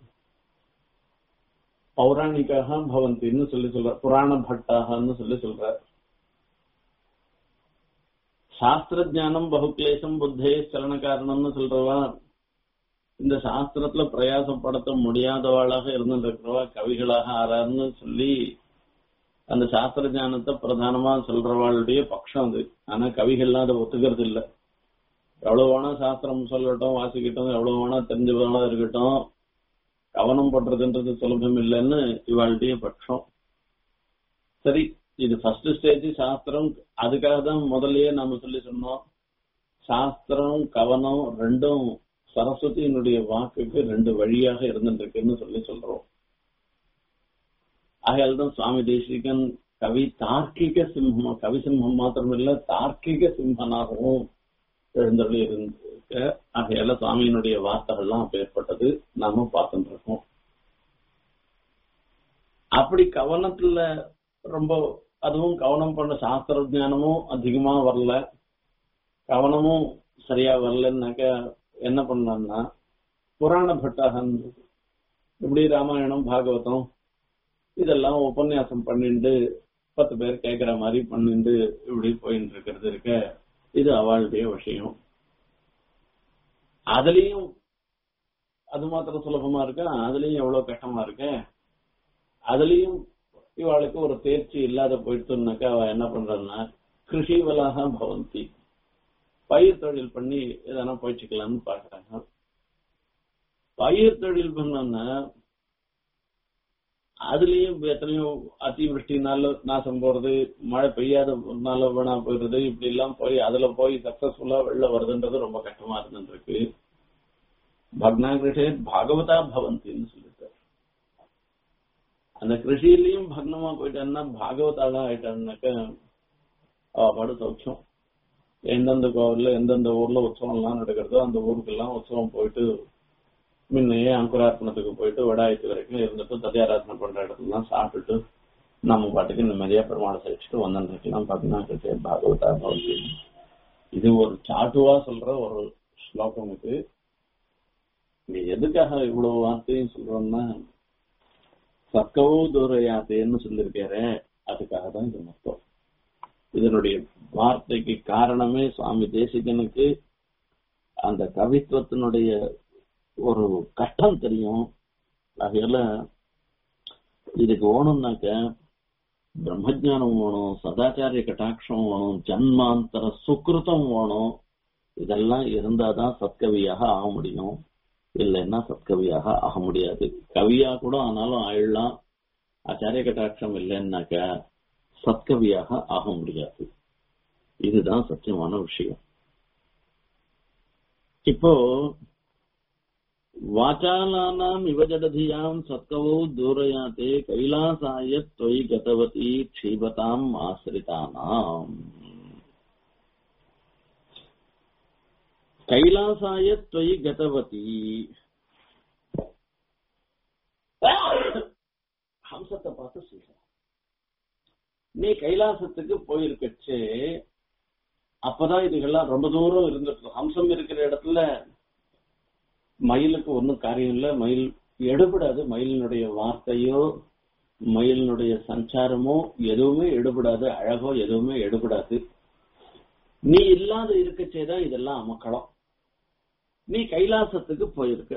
[SPEAKER 1] பௌராணிக்காக பவந்தின்னு சொல்லி சொல்ற புராண பட்டாகன்னு சொல்லி சொல்ற சாஸ்திர ஜானம் பகுக்லேசம் புத்தே சலன காரணம்னு சொல்றவா இந்த சாஸ்திரத்துல பிரயாசப்படுத்த முடியாதவாளாக இருந்துருக்கிறவா கவிகளாக ஆறாருன்னு சொல்லி அந்த சாஸ்திர ஞானத்தை பிரதானமா சொல்றவாளுடைய பட்சம் அது ஆனா கவிகள்லாம் அதை ஒத்துக்கிறது இல்ல எவ்வளவு வேணா சாஸ்திரம் சொல்லட்டும் வாசிக்கட்டும் எவ்வளவு வேணா தெரிஞ்சவனா இருக்கட்டும் கவனம் பண்றதுன்றது சுலபம் இல்லைன்னு இவாளுடைய பட்சம் சரி இது ஃபர்ஸ்ட் ஸ்டேஜ் சாஸ்திரம் அதுக்காக தான் முதல்லயே நாம சொல்லி சொன்னோம் சாஸ்திரம் கவனம் ரெண்டும் சரஸ்வதியினுடைய வாக்குக்கு ரெண்டு வழியாக இருந்துருக்குன்னு சொல்லி சொல்றோம் ஆகையால் தான் சுவாமி தேசிகன் கவி தார்க்கிக சிம்மம் கவி சிம்மம் மாத்திரம் இல்ல தார்க்கிக சிம்மனாகவும் எழுந்தருளி இருந்திருக்க ஆகையால சுவாமியினுடைய வார்த்தைகள்லாம் ஏற்பட்டது நாம பார்த்துட்டு இருக்கோம் அப்படி கவனத்துல ரொம்ப அதுவும் கவனம் பண்ண சாஸ்திர ஜானமும் அதிகமா வரல கவனமும் சரியா வரலன்னாக்க என்ன பண்ணலாம்னா புராண பட்டாக இப்படி ராமாயணம் பாகவதம் இதெல்லாம் உபன்யாசம் பண்ணிட்டு பத்து பேர் கேட்கிற மாதிரி பண்ணிட்டு இப்படி போயிட்டு இருக்கிறது இருக்க இது அவளுடைய விஷயம் அதுலயும் அது மாத்திரம் சுலபமா இருக்கா அதுலயும் எவ்வளவு கஷ்டமா இருக்கு அதுலயும் இவாளுக்கு ஒரு தேர்ச்சி இல்லாத போயிட்டுனாக்கா அவ என்ன பண்றான்னா கிருஷிவலாக பவந்தி பயிர் தொழில் பண்ணி எதனா போயிச்சுக்கலாம்னு பாக்குறாங்க பயிர் தொழில் பண்ணோம்னா அதுலயும் எத்தனையோ அத்திவிருஷ்டினால நாசம் போறது மழை பெய்யாதனால வீணா போயிடுறது இப்படி எல்லாம் போய் அதுல போய் சக்சஸ்ஃபுல்லா வெளில வருதுன்றது ரொம்ப கஷ்டமா இருந்துருக்கு பக்னாகிருஷே பாகவதா பவந்தின்னு சொல்லிட்டார் அந்த கிருஷியிலையும் பக்னமா போயிட்டான்னா பாகவதாலாம் ஆயிட்டான்னாக்க அவ பாடு சௌக்கியம் எந்தெந்த கோவில்ல எந்தெந்த ஊர்ல உற்சவம் எல்லாம் நடக்கிறதோ அந்த ஊருக்கெல்லாம் உற்சவம் போயிட்டு முன்னையே அங்குரார்ப்பணத்துக்கு போயிட்டு வடாயத்து வரைக்கும் இருந்துட்டு ததியாராதனை பண்ற இடத்துலாம் சாப்பிட்டுட்டு நம்ம பாட்டுக்கு நிம்மதியா பெருமாளை சேவிச்சுட்டு வந்துருக்கலாம் பாத்தீங்கன்னா பாகவதா பவந்தி இது ஒரு சாட்டுவா சொல்ற ஒரு ஸ்லோகம் இது இங்க எதுக்காக இவ்வளவு வார்த்தையும் சொல்றோம்னா சக்கவோ தூரையாத்தேன்னு சொல்லியிருக்காரு அதுக்காக தான் இது மொத்தம் இதனுடைய வார்த்தைக்கு காரணமே சுவாமி தேசிகனுக்கு அந்த கவித்துவத்தினுடைய ஒரு கஷ்டம் தெரியும் ஆகையால இதுக்கு ஓணும்னாக்க பிரம்மஜானம் வேணும் சதாச்சாரிய கட்டாட்சம் வேணும் ஜன்மாந்தர சுக்கிருத்தம் வேணும் இதெல்லாம் இருந்தாதான் சத்கவியாக ஆக முடியும் இல்லைன்னா சத்கவியாக ஆக முடியாது கவியா கூட ஆனாலும் ஆயிடலாம் ஆச்சாரிய கட்டாட்சம் இல்லைன்னாக்க சத்கவியாக ஆக முடியாது இதுதான் சத்தியமான விஷயம் இப்போ வாச்சாலானாம் இவஜடதியாம் சத்கவோ தூரயாத்தே கைலாசாய தொய் கதவதி க்ஷீபதாம் ஆசிரிதானாம் கைலாசாய தொய் கதவதி ஹம்சத்தை பார்த்து சொல்ற நீ கைலாசத்துக்கு போயிருக்கச்சே அப்பதான் இதுகெல்லாம் ரொம்ப தூரம் இருந்துட்டு ஹம்சம் இருக்கிற இடத்துல மயிலுக்கு ஒன்றும் காரியம் இல்லை மயில் எடுபடாது மயிலினுடைய வார்த்தையோ மயிலினுடைய சஞ்சாரமோ எதுவுமே எடுபடாது அழகோ எதுவுமே எடுபடாது நீ இல்லாத இருக்கச்சேதான் இதெல்லாம் அமக்களம் நீ கைலாசத்துக்கு போயிருக்க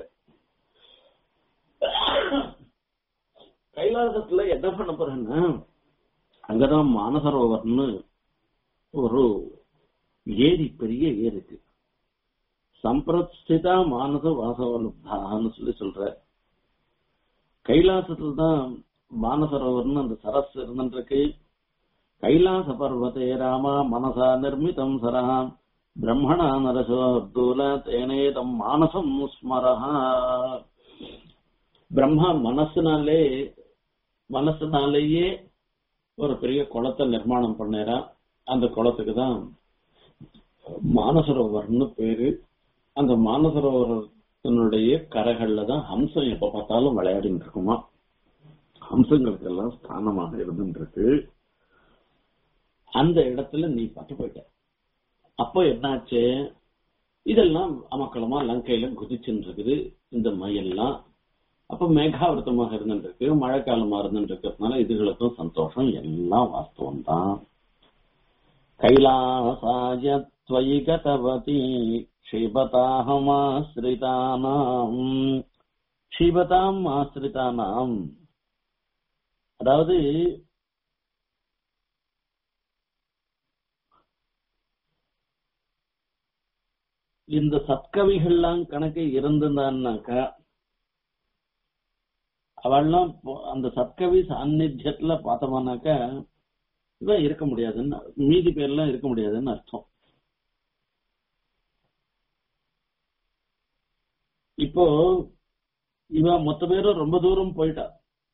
[SPEAKER 1] கைலாசத்துல என்ன பண்ண போறேன்னா அங்கதான் மானசரோவர்னு ஒரு ஏரி பெரிய ஏரி இருக்கு சம்பிரஸ்திதா மானச வாசவலுப்தான்னு சொல்லி சொல்ற கைலாசத்துல தான் மானசரோவர்னு அந்த சரஸ் இருந்துருக்கு கைலாச பர்வதே ராமா மனசா நிர்மிதம் சரா பிரம்மணா நரசோர்தூல தேனேதம் மானசம் ஸ்மரஹா பிரம்மா மனசுனாலே மனசுனாலேயே ஒரு பெரிய குளத்தை நிர்மாணம் பண்ணேரா அந்த குளத்துக்கு தான் மானசரோவர்னு பேரு அந்த மானசரோவரத்தினுடைய கரைகள்ல தான் ஹம்சம் எப்ப பார்த்தாலும் விளையாடிட்டு இருக்குமா ஹம்சங்களுக்கு எல்லாம் ஸ்தானமாக இருந்துட்டு இருக்கு அந்த இடத்துல நீ பட்டு போயிட்ட அப்போ என்னாச்சு இதெல்லாம் அமக்களமா லங்கையில குதிச்சுட்டு இருக்குது இந்த மையெல்லாம் அப்ப மேகாவிரதமாக இருந்துருக்கு மழைக்காலமா இருந்துட்டு இருக்கிறதுனால இதுகளுக்கும் சந்தோஷம் எல்லாம் வாஸ்தவம் தான் கைலாசாய त्वयि गतवती क्षीबताहमाश्रितानाम् क्षीबताம் ஆசிரிதானாம் அதாவது இந்த சத்கவிகள்லாம் கணக்கு இருந்திருந்தான்னாக்கா அவள்லாம் அந்த சத்கவி சாநித்தியத்துல பார்த்தோம்னாக்கா இவன் இருக்க முடியாதுன்னு மீதி பேர்லாம் இருக்க முடியாதுன்னு அர்த்தம் இப்போ இவ மொத்த பேரும் ரொம்ப தூரம் போயிட்டா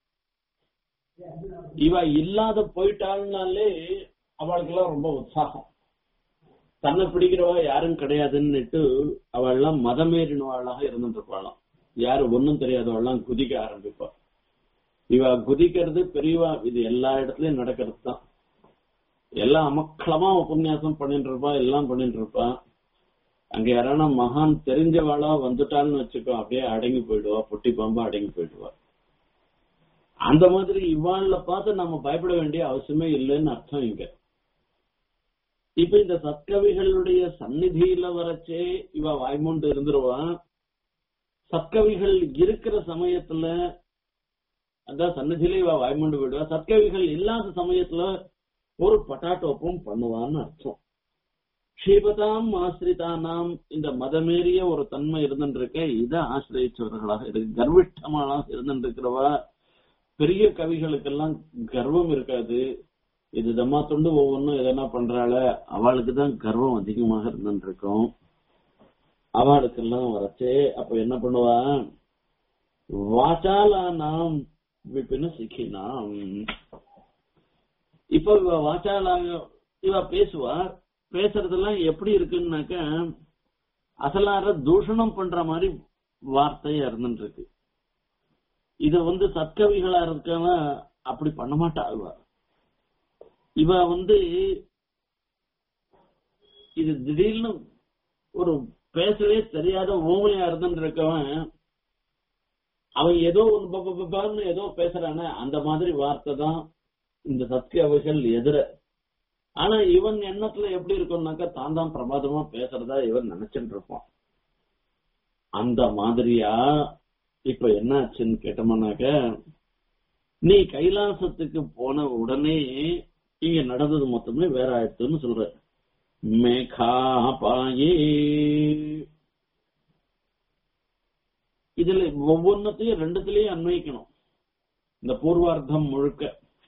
[SPEAKER 1] இவ இல்லாத போயிட்டாள்னாலே அவளுக்கெல்லாம் ரொம்ப உற்சாகம் தன்னை பிடிக்கிறவ யாரும் கிடையாதுன்னுட்டு அவள்லாம் மதமேறினவாளாக இருந்துட்டு இருப்பாளாம் யாரு ஒன்னும் தெரியாதவள்லாம் குதிக்க ஆரம்பிப்பா இவ குதிக்கிறது பெரியவா இது எல்லா இடத்துலயும் நடக்கிறது தான் எல்லாம் அமக்களமா உபன்யாசம் பண்ணிட்டு இருப்பா எல்லாம் பண்ணிட்டு இருப்பா அங்க யாரான மகான் தெரிஞ்சவாளா வந்துட்டான்னு வச்சுக்கோ அப்படியே அடங்கி போயிடுவா பொட்டி பாம்பா அடங்கி போயிடுவா அந்த மாதிரி இவாள்ல பார்த்து நம்ம பயப்பட வேண்டிய அவசியமே இல்லைன்னு அர்த்தம் இங்க இப்ப இந்த சத்கவிகளுடைய சந்நிதியில வரச்சே இவ வாய்மூண்டு இருந்துருவா சத்கவிகள் இருக்கிற சமயத்துல அதான் சந்நிதியில இவ வாய்மூண்டு விடுவா சத்கவிகள் இல்லாத சமயத்துல ஒரு பட்டாட்டோப்பும் பண்ணுவான்னு அர்த்தம் க்ஷீபதாம் ஆசிரிதானாம் இந்த மதமேறிய ஒரு தன்மை இருந்துருக்க இதை ஆசிரியச்சவர்களாக இருக்கு கர்விஷ்டமாக இருந்துருக்கிறவா பெரிய கவிகளுக்கெல்லாம் கர்வம் இருக்காது இது தம்மா துண்டு ஒவ்வொன்றும் எதனா பண்றாள அவளுக்கு தான் கர்வம் அதிகமாக இருந்துருக்கும் அவளுக்கெல்லாம் வரச்சே அப்ப என்ன பண்ணுவா வாச்சாலானாம் விபின சிக்கினாம் இப்ப இவ வாச்சாலாக இவ பேசுவா பேசுறதெல்லாம் எப்படி இருக்குன்னாக்க அசலார தூஷணம் பண்ற மாதிரி வார்த்தையா இருந்துட்டு இருக்கு இத வந்து சத்கவிகளா இருக்கவ அப்படி பண்ண மாட்டா இவ இவ வந்து இது திடீர்னு ஒரு பேசவே தெரியாத ஊமையா இருந்துட்டு இருக்கவன் அவன் ஏதோ ஒன்று பப்பன்னு ஏதோ பேசுறானே அந்த மாதிரி வார்த்தை தான் இந்த சத்கவிகள் எதிர ஆனா இவன் எண்ணத்துல எப்படி இருக்கும்னாக்கா தான் தான் பிரமாதமா பேசுறதா இவன் நினைச்சுட்டு இருப்பான் அந்த மாதிரியா இப்ப என்ன ஆச்சுன்னு கேட்டோம்னாக்க நீ கைலாசத்துக்கு போன உடனே இங்க நடந்தது மொத்தமே வேற ஆயிடுத்துன்னு சொல்ற மேகா பாயே இதுல ஒவ்வொன்னத்தையும் ரெண்டுத்திலயும் அன்வைக்கணும் இந்த பூர்வார்த்தம் முழுக்க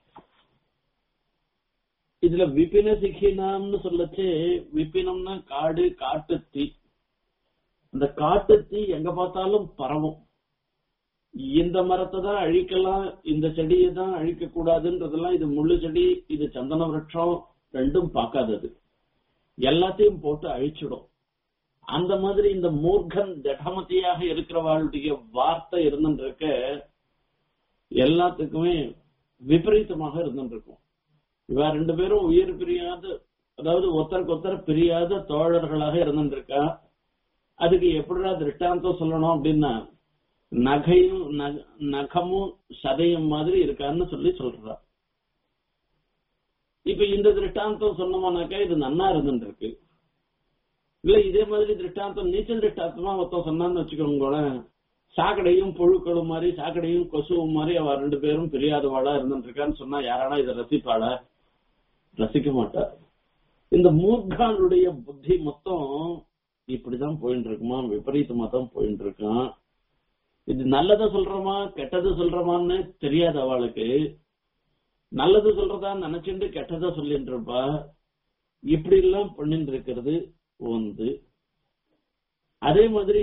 [SPEAKER 1] இதுல விபின சிக்கினாம்னு சொல்லச்சு விபினம்னா காடு காட்டு தீ அந்த காட்டு தீ எங்க பார்த்தாலும் பரவும் இந்த மரத்தை தான் அழிக்கலாம் இந்த செடியை தான் அழிக்க கூடாதுன்றதெல்லாம் இது முள்ளு செடி இது சந்தன விரட்சம் ரெண்டும் பார்க்காதது எல்லாத்தையும் போட்டு அழிச்சிடும் அந்த மாதிரி இந்த மூர்க்கன் ஜடமதியாக இருக்கிறவாளுடைய வார்த்தை இருந்துருக்க எல்லாத்துக்குமே விபரீதமாக இருந்துருக்கும் இவ ரெண்டு பேரும் உயிர் பிரியாத அதாவது ஒருத்தருக்கு ஒருத்தர் பிரியாத தோழர்களாக இருந்துருக்கா அதுக்கு எப்படிடா திருஷ்டாந்தம் சொல்லணும் அப்படின்னா நகையும் நகமும் சதையும் மாதிரி இருக்கான்னு சொல்லி சொல்றா இப்ப இந்த திருஷ்டாந்தம் சொன்னோம்னாக்கா இது நன்னா இருந்துருக்கு இல்ல இதே மாதிரி திருஷ்டாந்தம் நீச்சல் திருஷ்டாந்தமா ஒருத்தன் சொன்னான்னு வச்சுக்கோங்க சாக்கடையும் புழுக்களும் மாதிரி சாக்கடையும் கொசுவும் மாதிரி அவ ரெண்டு பேரும் பிரியாதவாளா இருந்துருக்கான்னு சொன்னா யாரானா இதை ரசிப்பாளா ரசிக்க மாட்டார் இந்த மூர்கானுடைய புத்தி மொத்தம் இப்படிதான் போயிட்டு இருக்குமா விபரீதமா தான் போயிட்டு இருக்கான் இது நல்லதை சொல்றோமா கெட்டது சொல்றோமான்னு தெரியாது அவளுக்கு நல்லது சொல்றதா நினைச்சுட்டு கெட்டதா சொல்லிட்டு இருப்பா இப்படி எல்லாம் பண்ணிட்டு இருக்கிறது வந்து அதே மாதிரி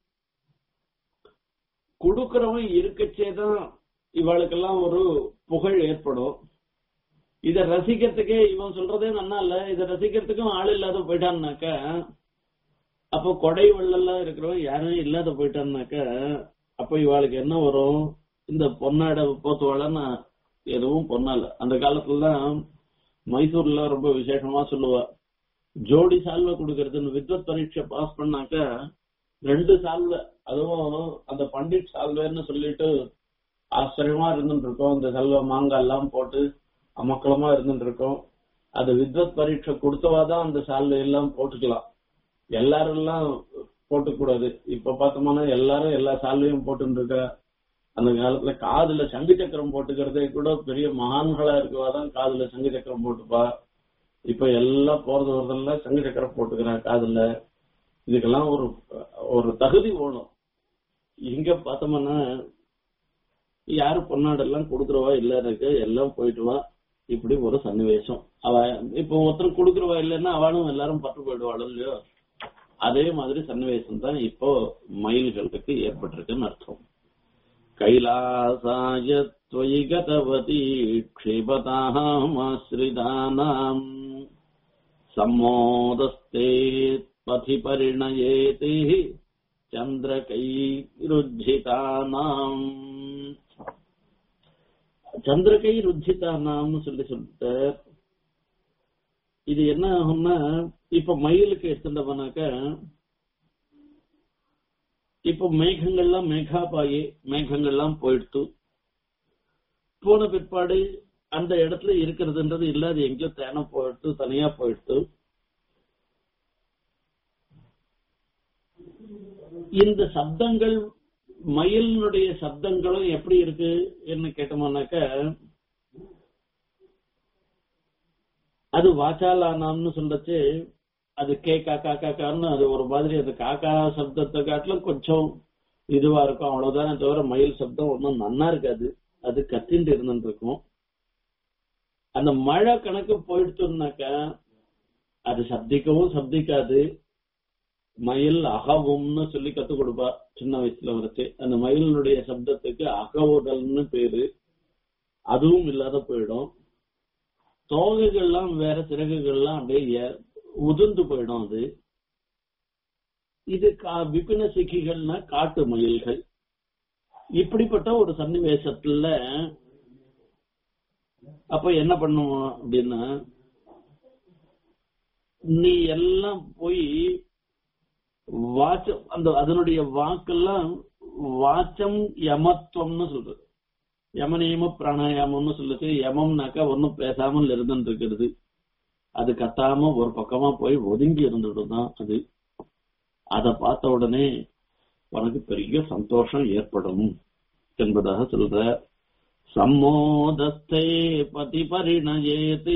[SPEAKER 1] கொடுக்கறவன் இருக்கச்சேதான் இவளுக்கெல்லாம் ஒரு புகழ் ஏற்படும் இத ரசிக்கிறதுக்கே இவன் சொல்றதே நல்லா இல்ல இத ரசிக்கிறதுக்கும் ஆள் இல்லாத போயிட்டான்னாக்க அப்போ கொடை வெள்ளெல்லாம் இருக்கிறவன் யாரும் இல்லாத போயிட்டான்னாக்க அப்ப இவாளுக்கு என்ன வரும் இந்த பொன்னாட போத்துவாளன்னா எதுவும் பொண்ணால அந்த காலத்துல மைசூர்ல ரொம்ப விசேஷமா சொல்லுவா ஜோடி சால்வை கொடுக்கறதுன்னு வித்வத் பரீட்சை பாஸ் பண்ணாக்க ரெண்டு சால்வை அதுவும் அந்த பண்டிட் சால்வைன்னு சொல்லிட்டு ஆச்சரியமா இருந்துட்டு இருக்கோம் இந்த செல்வ மாங்காய் எல்லாம் போட்டு அமக்கலமா இருந்துட்டு இருக்கோம் அது வித்வத் பரீட்சை கொடுத்தவாதான் அந்த சால்வை எல்லாம் போட்டுக்கலாம் எல்லாரும் எல்லாம் போட்டுக்கூடாது இப்ப பார்த்தோம்னா எல்லாரும் எல்லா சால்வையும் போட்டு இருக்க அந்த காலத்துல காதுல சங்கு சக்கரம் போட்டுக்கிறதே கூட பெரிய மகான்களா இருக்கவாதான் காதுல சங்கு சக்கரம் போட்டுப்பா இப்ப எல்லாம் போறது வரதெல்லாம் சங்கு சக்கரம் போட்டுக்கிறான் காதுல இதுக்கெல்லாம் ஒரு ஒரு தகுதி வேணும் இங்க பார்த்தோம்னா யாரு பொன்னாடெல்லாம் கொடுக்குறவா இல்ல இருக்கு எல்லாம் போயிட்டு வா இப்படி ஒரு சன்னிவேசம் அவ இப்ப ஒருத்தர் கொடுக்குறவா இல்லைன்னா அவளும் எல்லாரும் பட்டு போயிடுவாள் இல்லையோ அதே மாதிரி சன்னிவேசம் தான் இப்போ மயில்களுக்கு ஏற்பட்டிருக்குன்னு அர்த்தம் கைலாசாய त्वयि गतवती क्षिपतामाश्रितानाम् सम्मोदस्ते पथि परिणयेति சந்திரகைருஜிதானாம் சந்திரகை ருஜிதானாம்னு சொல்லி சொல்லிட்டு இது என்ன ஆகும்னா இப்ப மயிலுக்கு எடுத்துட்டோம்னாக்க இப்ப மேகங்கள்லாம் மேகாபாயே மேகங்கள்லாம் போயிடுத்து போன பிற்பாடு அந்த இடத்துல இருக்கிறதுன்றது இல்ல அது எங்கேயோ தேனம் போயிட்டு தனியா போயிடுத்து இந்த சப்தங்கள் மயிலினுடைய சப்தங்களும் எப்படி இருக்கு என்ன கேட்டோம்னாக்க அது வாச்சாலானாம்னு சொல்லச்சு அது கே காக்கா காக்கான்னு அது ஒரு மாதிரி அது காக்கா சப்தத்தை காட்டிலும் கொஞ்சம் இதுவா இருக்கும் அவ்வளவுதானே தவிர மயில் சப்தம் ஒன்றும் நன்னா இருக்காது அது கத்தின்ட்டு இருந்துட்டு இருக்கும் அந்த மழை கணக்கு போயிடுச்சுனாக்கா அது சப்திக்கவும் சப்திக்காது மயில் அகவும்னு சொல்லி கத்து கொடுப்பா சின்ன வயசுல வரைச்சு அந்த மயிலினுடைய சப்தத்துக்கு அகவுதல்னு பேரு அதுவும் இல்லாத போயிடும் தோகைகள்லாம் வேற சிறகுகள்லாம் அப்படியே ஏ- உதிர்ந்து போயிடும் அது இது கா- விபின சிக்கிகள்னா காட்டு மயில்கள் இப்படிப்பட்ட ஒரு சன்னிவேசத்துல அப்ப என்ன பண்ணுவோம் அப்படின்னா நீ எல்லாம் போய் வாச்சம் அந்த அதனுடைய வாக்கெல்லாம் வாச்சம் யமத்துவம்னு சொல்றது யம நியம பிராணாயாமம்னு சொல்லுது யமம்னாக்கா ஒன்னும் பேசாமல் இருந்துட்டு இருக்கிறது அது கத்தாம ஒரு பக்கமா போய் ஒதுங்கி இருந்துட்டு தான் அது அத பார்த்த உடனே உனக்கு பெரிய சந்தோஷம் ஏற்படும் என்பதாக சொல்ற சம்மோதஸ்தே பதி பரிணயேதி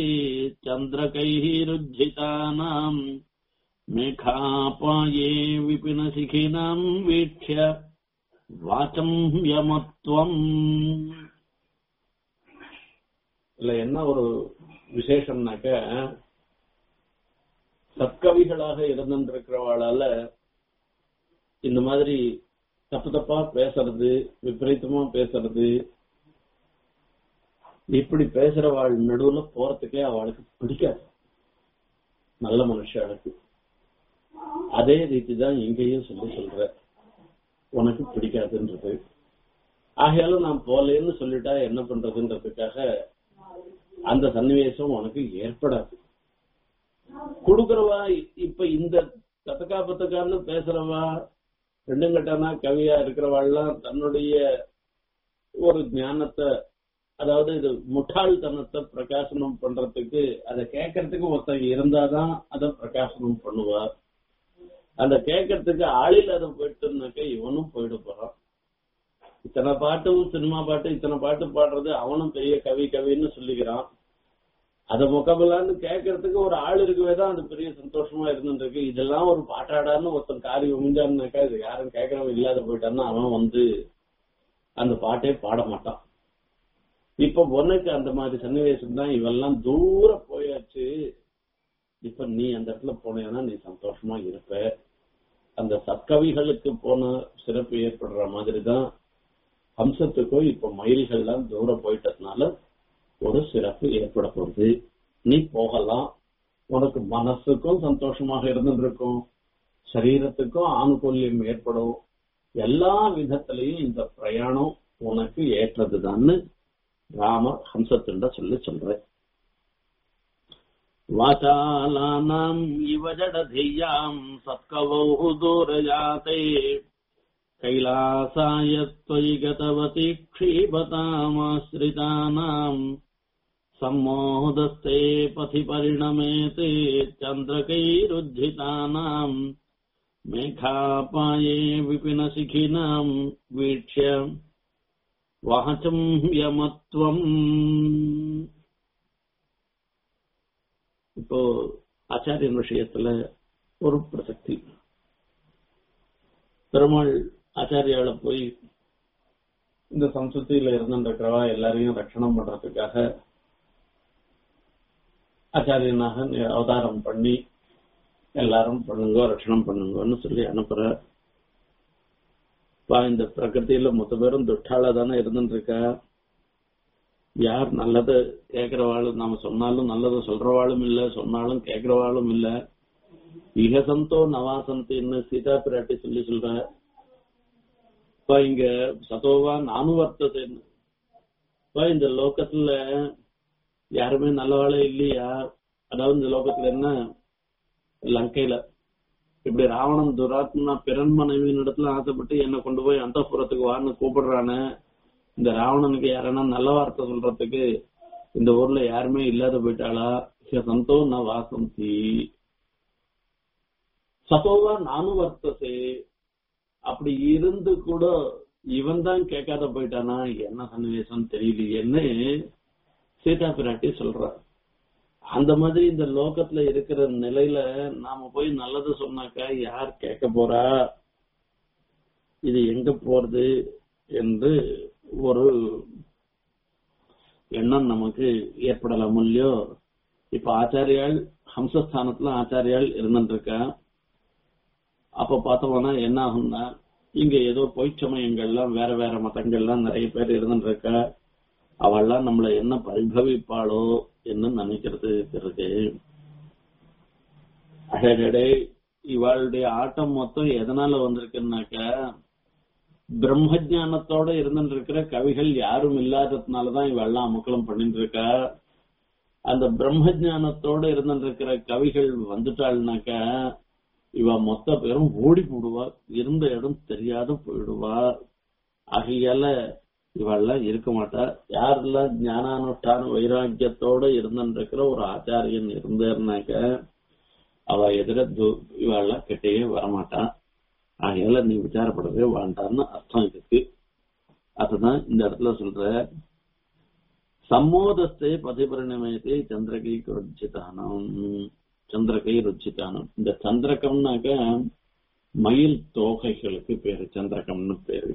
[SPEAKER 1] சந்திரகைருஜிதானாம் மேகாபாயே விபினசிகினாம் வீட்சிய வாச்சம் யமத்வம் இல்ல என்ன ஒரு விசேஷம்னாக்க சத்கவிகளாக இருந்திருக்கிறவாளால இந்த மாதிரி தப்பு தப்பா பேசுறது விபரீதமா பேசுறது இப்படி பேசுறவாள் நடுவுல போறதுக்கே அவளுக்கு பிடிக்காது நல்ல மனுஷாளுக்கு அதே ரீதி தான் இங்கேயும் சொல்லி சொல்ற உனக்கு பிடிக்காதுன்றது ஆகையால நான் போலேன்னு சொல்லிட்டா என்ன பண்றதுன்றதுக்காக அந்த சன்னிவேசம் உனக்கு ஏற்படாது கொடுக்கறவா இப்ப இந்த கத்தக்கா பத்தக்கான்னு பேசுறவா ரெண்டும் கட்டானா கவியா இருக்கிறவாள்லாம் தன்னுடைய ஒரு ஞானத்தை அதாவது இது முட்டாள்தனத்தை பிரகாசனம் பண்றதுக்கு அதை கேட்கறதுக்கு ஒருத்தன் இருந்தாதான் அதை பிரகாசனம் பண்ணுவா அந்த கேட்கறதுக்கு ஆளில் அதை போயிட்டுனாக்க இவனும் போயிட போறான் இத்தனை பாட்டும் சினிமா பாட்டு இத்தனை பாட்டு பாடுறது அவனும் பெரிய கவி கவின்னு சொல்லிக்கிறான் அத முகபலான்னு கேட்கறதுக்கு ஒரு ஆள் இருக்கவே தான் அது பெரிய சந்தோஷமா இருந்துருக்கு இதெல்லாம் ஒரு பாட்டாடான்னு ஒருத்தன் காரி உமிஞ்சான்னாக்கா இது யாரும் கேட்கறவன் இல்லாத போயிட்டான்னா அவன் வந்து அந்த பாட்டே பாட மாட்டான் இப்ப உனக்கு அந்த மாதிரி சன்னிவேசம் தான் இவெல்லாம் தூர போயாச்சு இப்ப நீ அந்த இடத்துல போனேன்னா நீ சந்தோஷமா இருப்ப அந்த சத்கவிகளுக்கு போன சிறப்பு ஏற்படுற மாதிரி தான் ஹம்சத்துக்கும் இப்ப மயில்கள்லாம் தூரம் போயிட்டதுனால ஒரு சிறப்பு ஏற்பட போகுது நீ போகலாம் உனக்கு மனசுக்கும் சந்தோஷமாக இருந்துருக்கும் சரீரத்துக்கும் ஆணுகூல்யம் ஏற்படும் எல்லா விதத்திலையும் இந்த பிரயாணம் உனக்கு ஏற்றதுதான்னு ராமர் ஹம்சத்திண்ட சொல்லி சொல்ற வாசாலானாம் இவ ஜடதியாம் சத்கவௌ தூரஜாதே कैलासाय त्वयि गतवति क्षीपतामाश्रितानाम् सम्मोहदस्ते पथि परिणमेते चन्द्रकैरुज्झितानाम् मेघापाये विपिनशिखिनाम् वीक्ष्य वाचम् यमत्वम् இப்போ ஆச்சாரியன் விஷயத்துல ஒரு பிரசக்தி பெருமாள் ஆச்சாரியால போய் இந்த சம்ஸ்கிருதியில இருந்திருக்கிறவா எல்லாரையும் ரட்சணம் பண்றதுக்காக ஆச்சாரியனாக அவதாரம் பண்ணி எல்லாரும் பண்ணுங்க ரட்சணம் பண்ணுங்கன்னு சொல்லி அனுப்புற பா இந்த பிரகிருதியில மொத்த பேரும் துட்டாளா தானே இருந்துருக்கா யார் நல்லது கேக்குறவாளும் நாம சொன்னாலும் நல்லதை சொல்றவாளும் இல்ல சொன்னாலும் கேக்குறவாளும் இல்ல இகசந்தோ நவாசந்தின்னு சீதா பிராட்டி சொல்லி சொல்ற இப்ப இங்க சதோவா நானும் வர்த்ததேன்னு இப்ப இந்த லோகத்துல யாருமே நல்லவாளே இல்லையா அதாவது இந்த லோகத்துல என்ன லங்கையில இப்படி ராவணன் துராத்மனா பிறன் மனைவியின் இடத்துல ஆசைப்பட்டு என்ன கொண்டு போய் அந்த புறத்துக்கு வான்னு கூப்பிடுறானே இந்த ராவணனுக்கு யாரனா நல்ல வார்த்தை சொல்றதுக்கு இந்த ஊர்ல யாருமே இல்லாத போயிட்டாளா சந்தோ ந வாசந்தி சதோவா நானும் வர்த்தசே அப்படி இருந்து கூட இவன் தான் கேட்காத போயிட்டானா என்ன சன்னிவேசம் தெரியலையேன்னு சீதா பிராட்டி சொல்றா அந்த மாதிரி இந்த லோகத்துல இருக்கிற நிலையில நாம போய் நல்லது சொன்னாக்கா யார் கேட்க போறா இது எங்க போறது என்று ஒரு எண்ணம் நமக்கு ஏற்படலாம் இல்லையோ இப்ப ஆச்சாரியால் ஹம்சஸ்தானத்துல ஆச்சாரியால் இருந்துருக்கா அப்ப பார்த்தோம்னா என்ன ஆகும்னா இங்க ஏதோ பொய் சமயங்கள்லாம் வேற வேற மதங்கள்லாம் நிறைய பேர் இருந்துருக்கா அவள்லாம் நம்மள என்ன பரிபவிப்பாளோ என்ன நினைக்கிறது இருக்கு அடடே இவளுடைய ஆட்டம் மொத்தம் எதனால வந்திருக்குன்னாக்க பிரம்ம ஜானத்தோட இருந்துட்டு இருக்கிற கவிகள் யாரும் இல்லாததுனாலதான் இவெல்லாம் அமுக்கலம் பண்ணிட்டு இருக்கா அந்த பிரம்ம ஜானத்தோட இருந்துட்டு இருக்கிற கவிகள் வந்துட்டாள்னாக்க இவ மொத்த பேரும் ஓடி போடுவா இருந்த இடம் தெரியாத போயிடுவா ஆகையால இவெல்லாம் இருக்க மாட்டா யாரெல்லாம் ஞானானுஷ்டான வைராக்கியத்தோட இருந்துட்டு இருக்கிற ஒரு ஆச்சாரியன் இருந்தாருனாக்க அவ எதிர இவெல்லாம் கிட்டேயே வரமாட்டான் ஆகையால நீ விசாரப்படவே வேண்டாம்னு அர்த்தம் இருக்கு அதுதான் இந்த இடத்துல சொல்ற சம்மோதத்தை பதிபரிணமயத்தை சந்திரகை ருச்சிதானம் சந்திரகை ருச்சிதானம் இந்த சந்திரகம்னாக்க மயில் தோகைகளுக்கு பேரு சந்திரகம்னு பேரு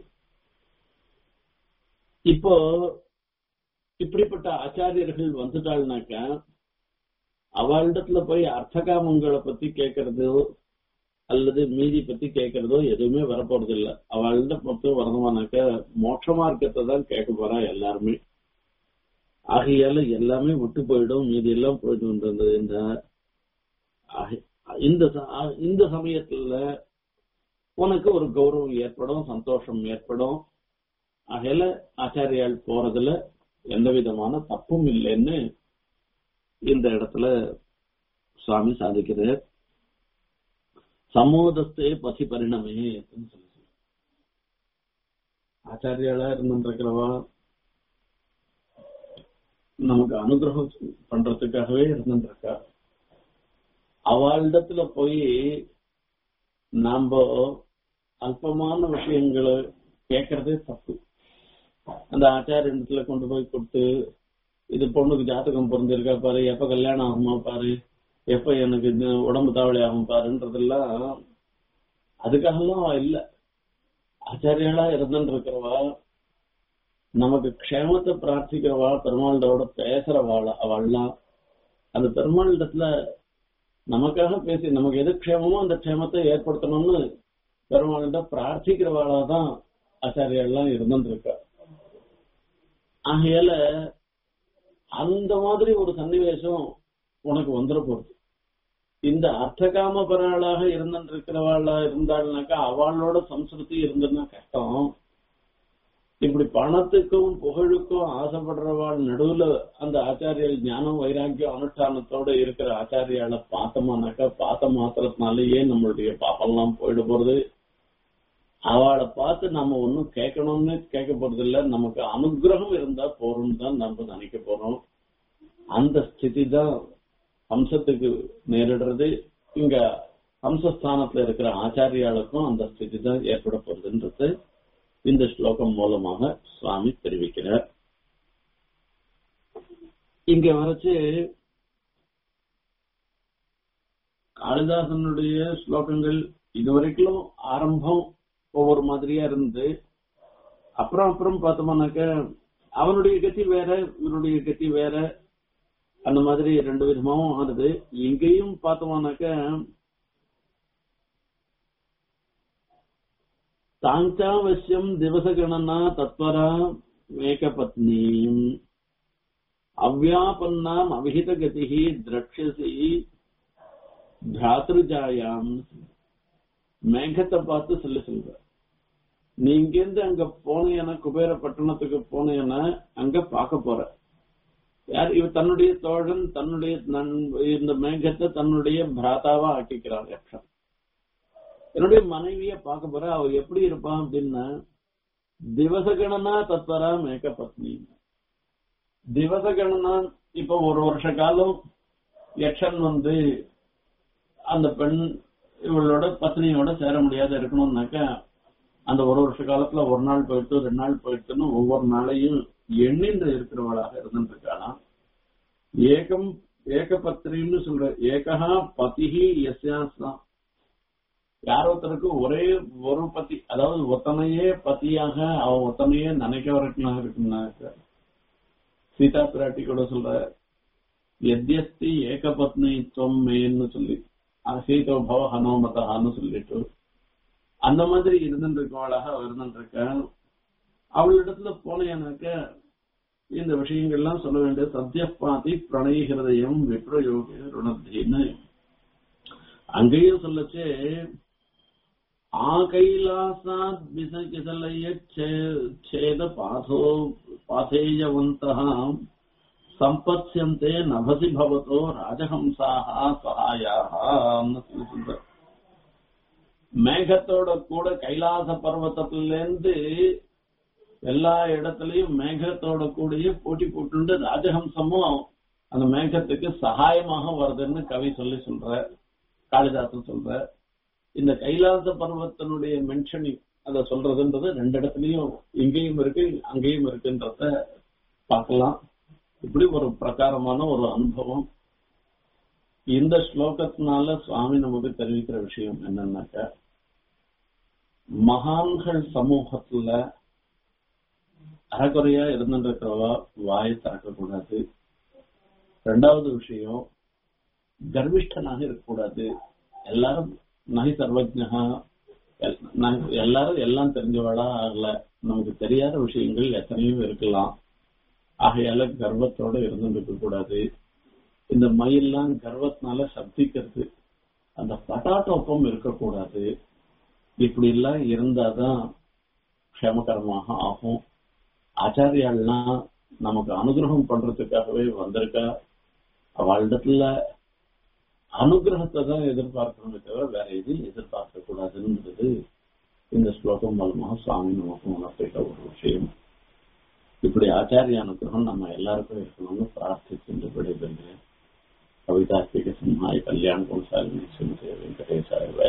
[SPEAKER 1] இப்போ இப்படிப்பட்ட ஆச்சாரியர்கள் வந்துட்டாள்னாக்க அவளிடத்துல போய் அர்த்தகாமங்களை பத்தி கேட்கறதோ அல்லது மீதி பத்தி கேட்கறதோ எதுவுமே வரப்போறது இல்ல அவள்கிட்ட பொறுத்த வரணுமானாக்க மோட்ச மார்க்கத்தை தான் கேட்க போறா எல்லாருமே ஆகையால எல்லாமே விட்டு போயிடும் மீதி எல்லாம் போயிட்டு வந்தது இந்த இந்த இந்த சமயத்துல உனக்கு ஒரு கௌரவம் ஏற்படும் சந்தோஷம் ஏற்படும் ஆகையில ஆச்சாரியால் போறதுல எந்த விதமான தப்பும் இல்லைன்னு இந்த இடத்துல சுவாமி சாதிக்கிறார் சமோதஸ்தே பசி பரிணமே சொல்லி ஆச்சாரியாளா இருந்துருக்கிறவா நமக்கு அனுகிரகம் பண்றதுக்காகவே இருந்துருக்கா அவளிடத்துல போய் நாம அல்பமான விஷயங்களை கேட்கறதே தப்பு அந்த ஆச்சாரியத்துல கொண்டு போய் கொடுத்து இது பொண்ணுக்கு ஜாதகம் பிறந்திருக்கா பாரு எப்ப கல்யாணம் ஆகுமா பாரு எப்ப எனக்கு உடம்பு தாவளி ஆகும் பாருன்றதெல்லாம் அதுக்காகலாம் இல்ல ஆச்சாரியாளா இருந்துட்டு இருக்கிறவா நமக்கு க்ஷேமத்தை பிரார்த்திக்கிறவா பெருமாளோட பேசுறவாள் அவள்லாம் அந்த பெருமாளிடத்துல நமக்காக பேசி நமக்கு எது க்ஷேமமோ அந்த க்ஷேமத்தை ஏற்படுத்தணும்னு பெருமாள்கிட்ட பிரார்த்திக்கிறவாளா தான் ஆச்சாரியெல்லாம் இருந்துட்டு இருக்கா ஆகையால அந்த மாதிரி ஒரு சன்னிவேசம் உனக்கு வந்துட போகுது இந்த அர்த்தகாம பராளாக இருந்துட்டு இருக்கிறவாளா இருந்தாள்னாக்கா அவளோட சம்ஸ்கிருதி இருந்ததுன்னா கஷ்டம் இப்படி பணத்துக்கும் புகழுக்கும் ஆசைப்படுறவாள் நடுவுல அந்த ஆச்சாரியல் ஞானம் வைராக்கியம் அனுஷ்டானத்தோட இருக்கிற ஆச்சாரியால பார்த்தோமானாக்கா பார்த்த மாத்திரத்தினாலேயே நம்மளுடைய பாப்பெல்லாம் போயிட போறது அவளை பார்த்து நம்ம ஒன்னும் கேட்கணும்னு கேட்க போறது இல்ல நமக்கு அனுகிரகம் இருந்தா போறோம்னு தான் நம்ம நினைக்க போறோம் அந்த ஸ்திதி தான் ஹம்சத்துக்கு நேரிடுறது இங்க ஹம்சஸ்தானத்துல இருக்கிற ஆச்சாரியாளுக்கும் அந்த ஸ்திதி தான் ஏற்பட போறதுன்றது இந்த ஸ்லோகம் மூலமாக சுவாமி தெரிவிக்கிறார் இங்க வரைச்சு காளிதாசனுடைய ஸ்லோகங்கள் இதுவரைக்கும் ஆரம்பம் ஒவ்வொரு மாதிரியா இருந்து அப்புறம் அப்புறம் பார்த்தோம்னாக்க அவனுடைய கத்தி வேற இவனுடைய கத்தி வேற அந்த மாதிரி ரெண்டு விதமாவும் ஆகுது இங்கேயும் பார்த்தோம்னாக்க தாஞ்சாவசியம் திவசகணனா தத்வரா மேகபத்னீம் அவ்யாபன்னாம் அவிஹித கதிஹி திரட்சசி பிராத்ருஜாயாம் மேகத்தை பார்த்து சொல்லி சொல்ற நீ இங்கிருந்து அங்க போனேன்னா குபேர பட்டணத்துக்கு போனேன்னா அங்க பார்க்க போற யார் இவ தன்னுடைய தோழன் தன்னுடைய இந்த மேகத்தை தன்னுடைய பிராத்தாவா ஆக்கிக்கிறான் யக்ஷன் என்னுடைய மனைவிய பார்க்க போற அவ எப்படி இருப்பான் அப்படின்னா திவசகணனா தத்வரா மேக பத்னி திவசகணனா இப்ப ஒரு வருஷ காலம் யக்ஷன் வந்து அந்த பெண் இவளோட பத்னியோட சேர முடியாத இருக்கணும்னாக்கா அந்த ஒரு வருஷ காலத்துல ஒரு நாள் போயிட்டு ரெண்டு நாள் போயிட்டுன்னு ஒவ்வொரு நாளையும் எண்ணின்று இருக்கிறவளாக இருந்துட்டு இருக்காளாம் ஏகம் ஏகபத்ரின்னு சொல்ற ஏகா பதிஹி எஸ்யாஸ்தான் யார் ஒருத்தருக்கு ஒரே ஒரு பத்தி அதாவது ஒத்தனையே பத்தியாக அவன் ஒத்தனையே நினைக்கவரக்கலாம் இருக்குன்னாக்க சீதா பிராட்டி கூட சொல்ற எத்யஸ்தி ஏகபத்னித்துவம் மேன்னு சொல்லி சீதோ பவ ஹனோமதான்னு சொல்லிட்டு அந்த மாதிரி இருந்துருக்கவளாக அவ இருந்துருக்க அவளிடத்துல போனேனாக்க இந்த விஷயங்கள்லாம் சொல்ல வேண்டிய சத்தியபாதி பிரணய ஹிருதயம் விப்ரயோக ருணத்தின்னு அங்கேயும் சொல்லச்சே ஆகைலாசாத் விசகிசலய சேத பாதோ பாதேயவந்தः சம்பத்யந்தே நபசி பவதோ ராஜஹம்சாக சகாயாக சொல்ற மேகத்தோட கூட கைலாச பர்வத்தத்திலேருந்து எல்லா இடத்துலயும் மேகத்தோட கூடயே போட்டி போட்டு ராஜஹம்சமும் அந்த மேகத்துக்கு சகாயமாக வருதுன்னு கவி சொல்லி சொல்ற காளிதாசன் சொல்ற இந்த கைலாச பர்வத்தினுடைய மென்ஷனிங் அத சொல்றதுன்றது ரெண்டு இடத்துலயும் இங்கேயும் இருக்கு அங்கேயும் இருக்குன்றத பார்க்கலாம் இப்படி ஒரு பிரகாரமான ஒரு அனுபவம் இந்த ஸ்லோகத்தினால சுவாமி நமக்கு தெரிவிக்கிற விஷயம் என்னன்னாக்க மகான்கள் சமூகத்துல அறக்குறையா இருந்துருக்கிறவா வாயை திறக்கக்கூடாது ரெண்டாவது விஷயம் கர்விஷ்டனாக இருக்கக்கூடாது எல்லாரும் நகை சர்வஜா எல்லாரும் எல்லாம் தெரிஞ்சவாளா ஆகல நமக்கு தெரியாத விஷயங்கள் எத்தனையோ இருக்கலாம் ஆகையால கர்வத்தோட இருந்துருக்க கூடாது இந்த மயில்லாம் கர்வத்தினால சப்திக்கிறது அந்த பட்டாட்டோப்பம் இருக்கக்கூடாது இப்படி எல்லாம் இருந்தாதான் க்ஷமகரமாக ஆகும் ஆச்சாரியாள்லாம் நமக்கு அனுகிரகம் பண்றதுக்காகவே வந்திருக்கா அவளிடத்துல அனுகிரகத்தை தான் எதிர்பார்க்கணுமே தவிர வேற எதையும் எதிர்பார்க்க கூடாதுன்றது இந்த ஸ்லோகம் மூலமாக சுவாமி நமக்கு உணர்த்திட்ட ஒரு விஷயம் இப்படி ஆச்சாரிய அனுகிரகம் நம்ம எல்லாருக்கும் இருக்கணும்னு பிரார்த்திச்சு விடைபெறுகிறேன் கவிதாஸ்திக சிம்ஹாய் கல்யாண குணசாலினி ஸ்ரீமதி வெங்கடேசாய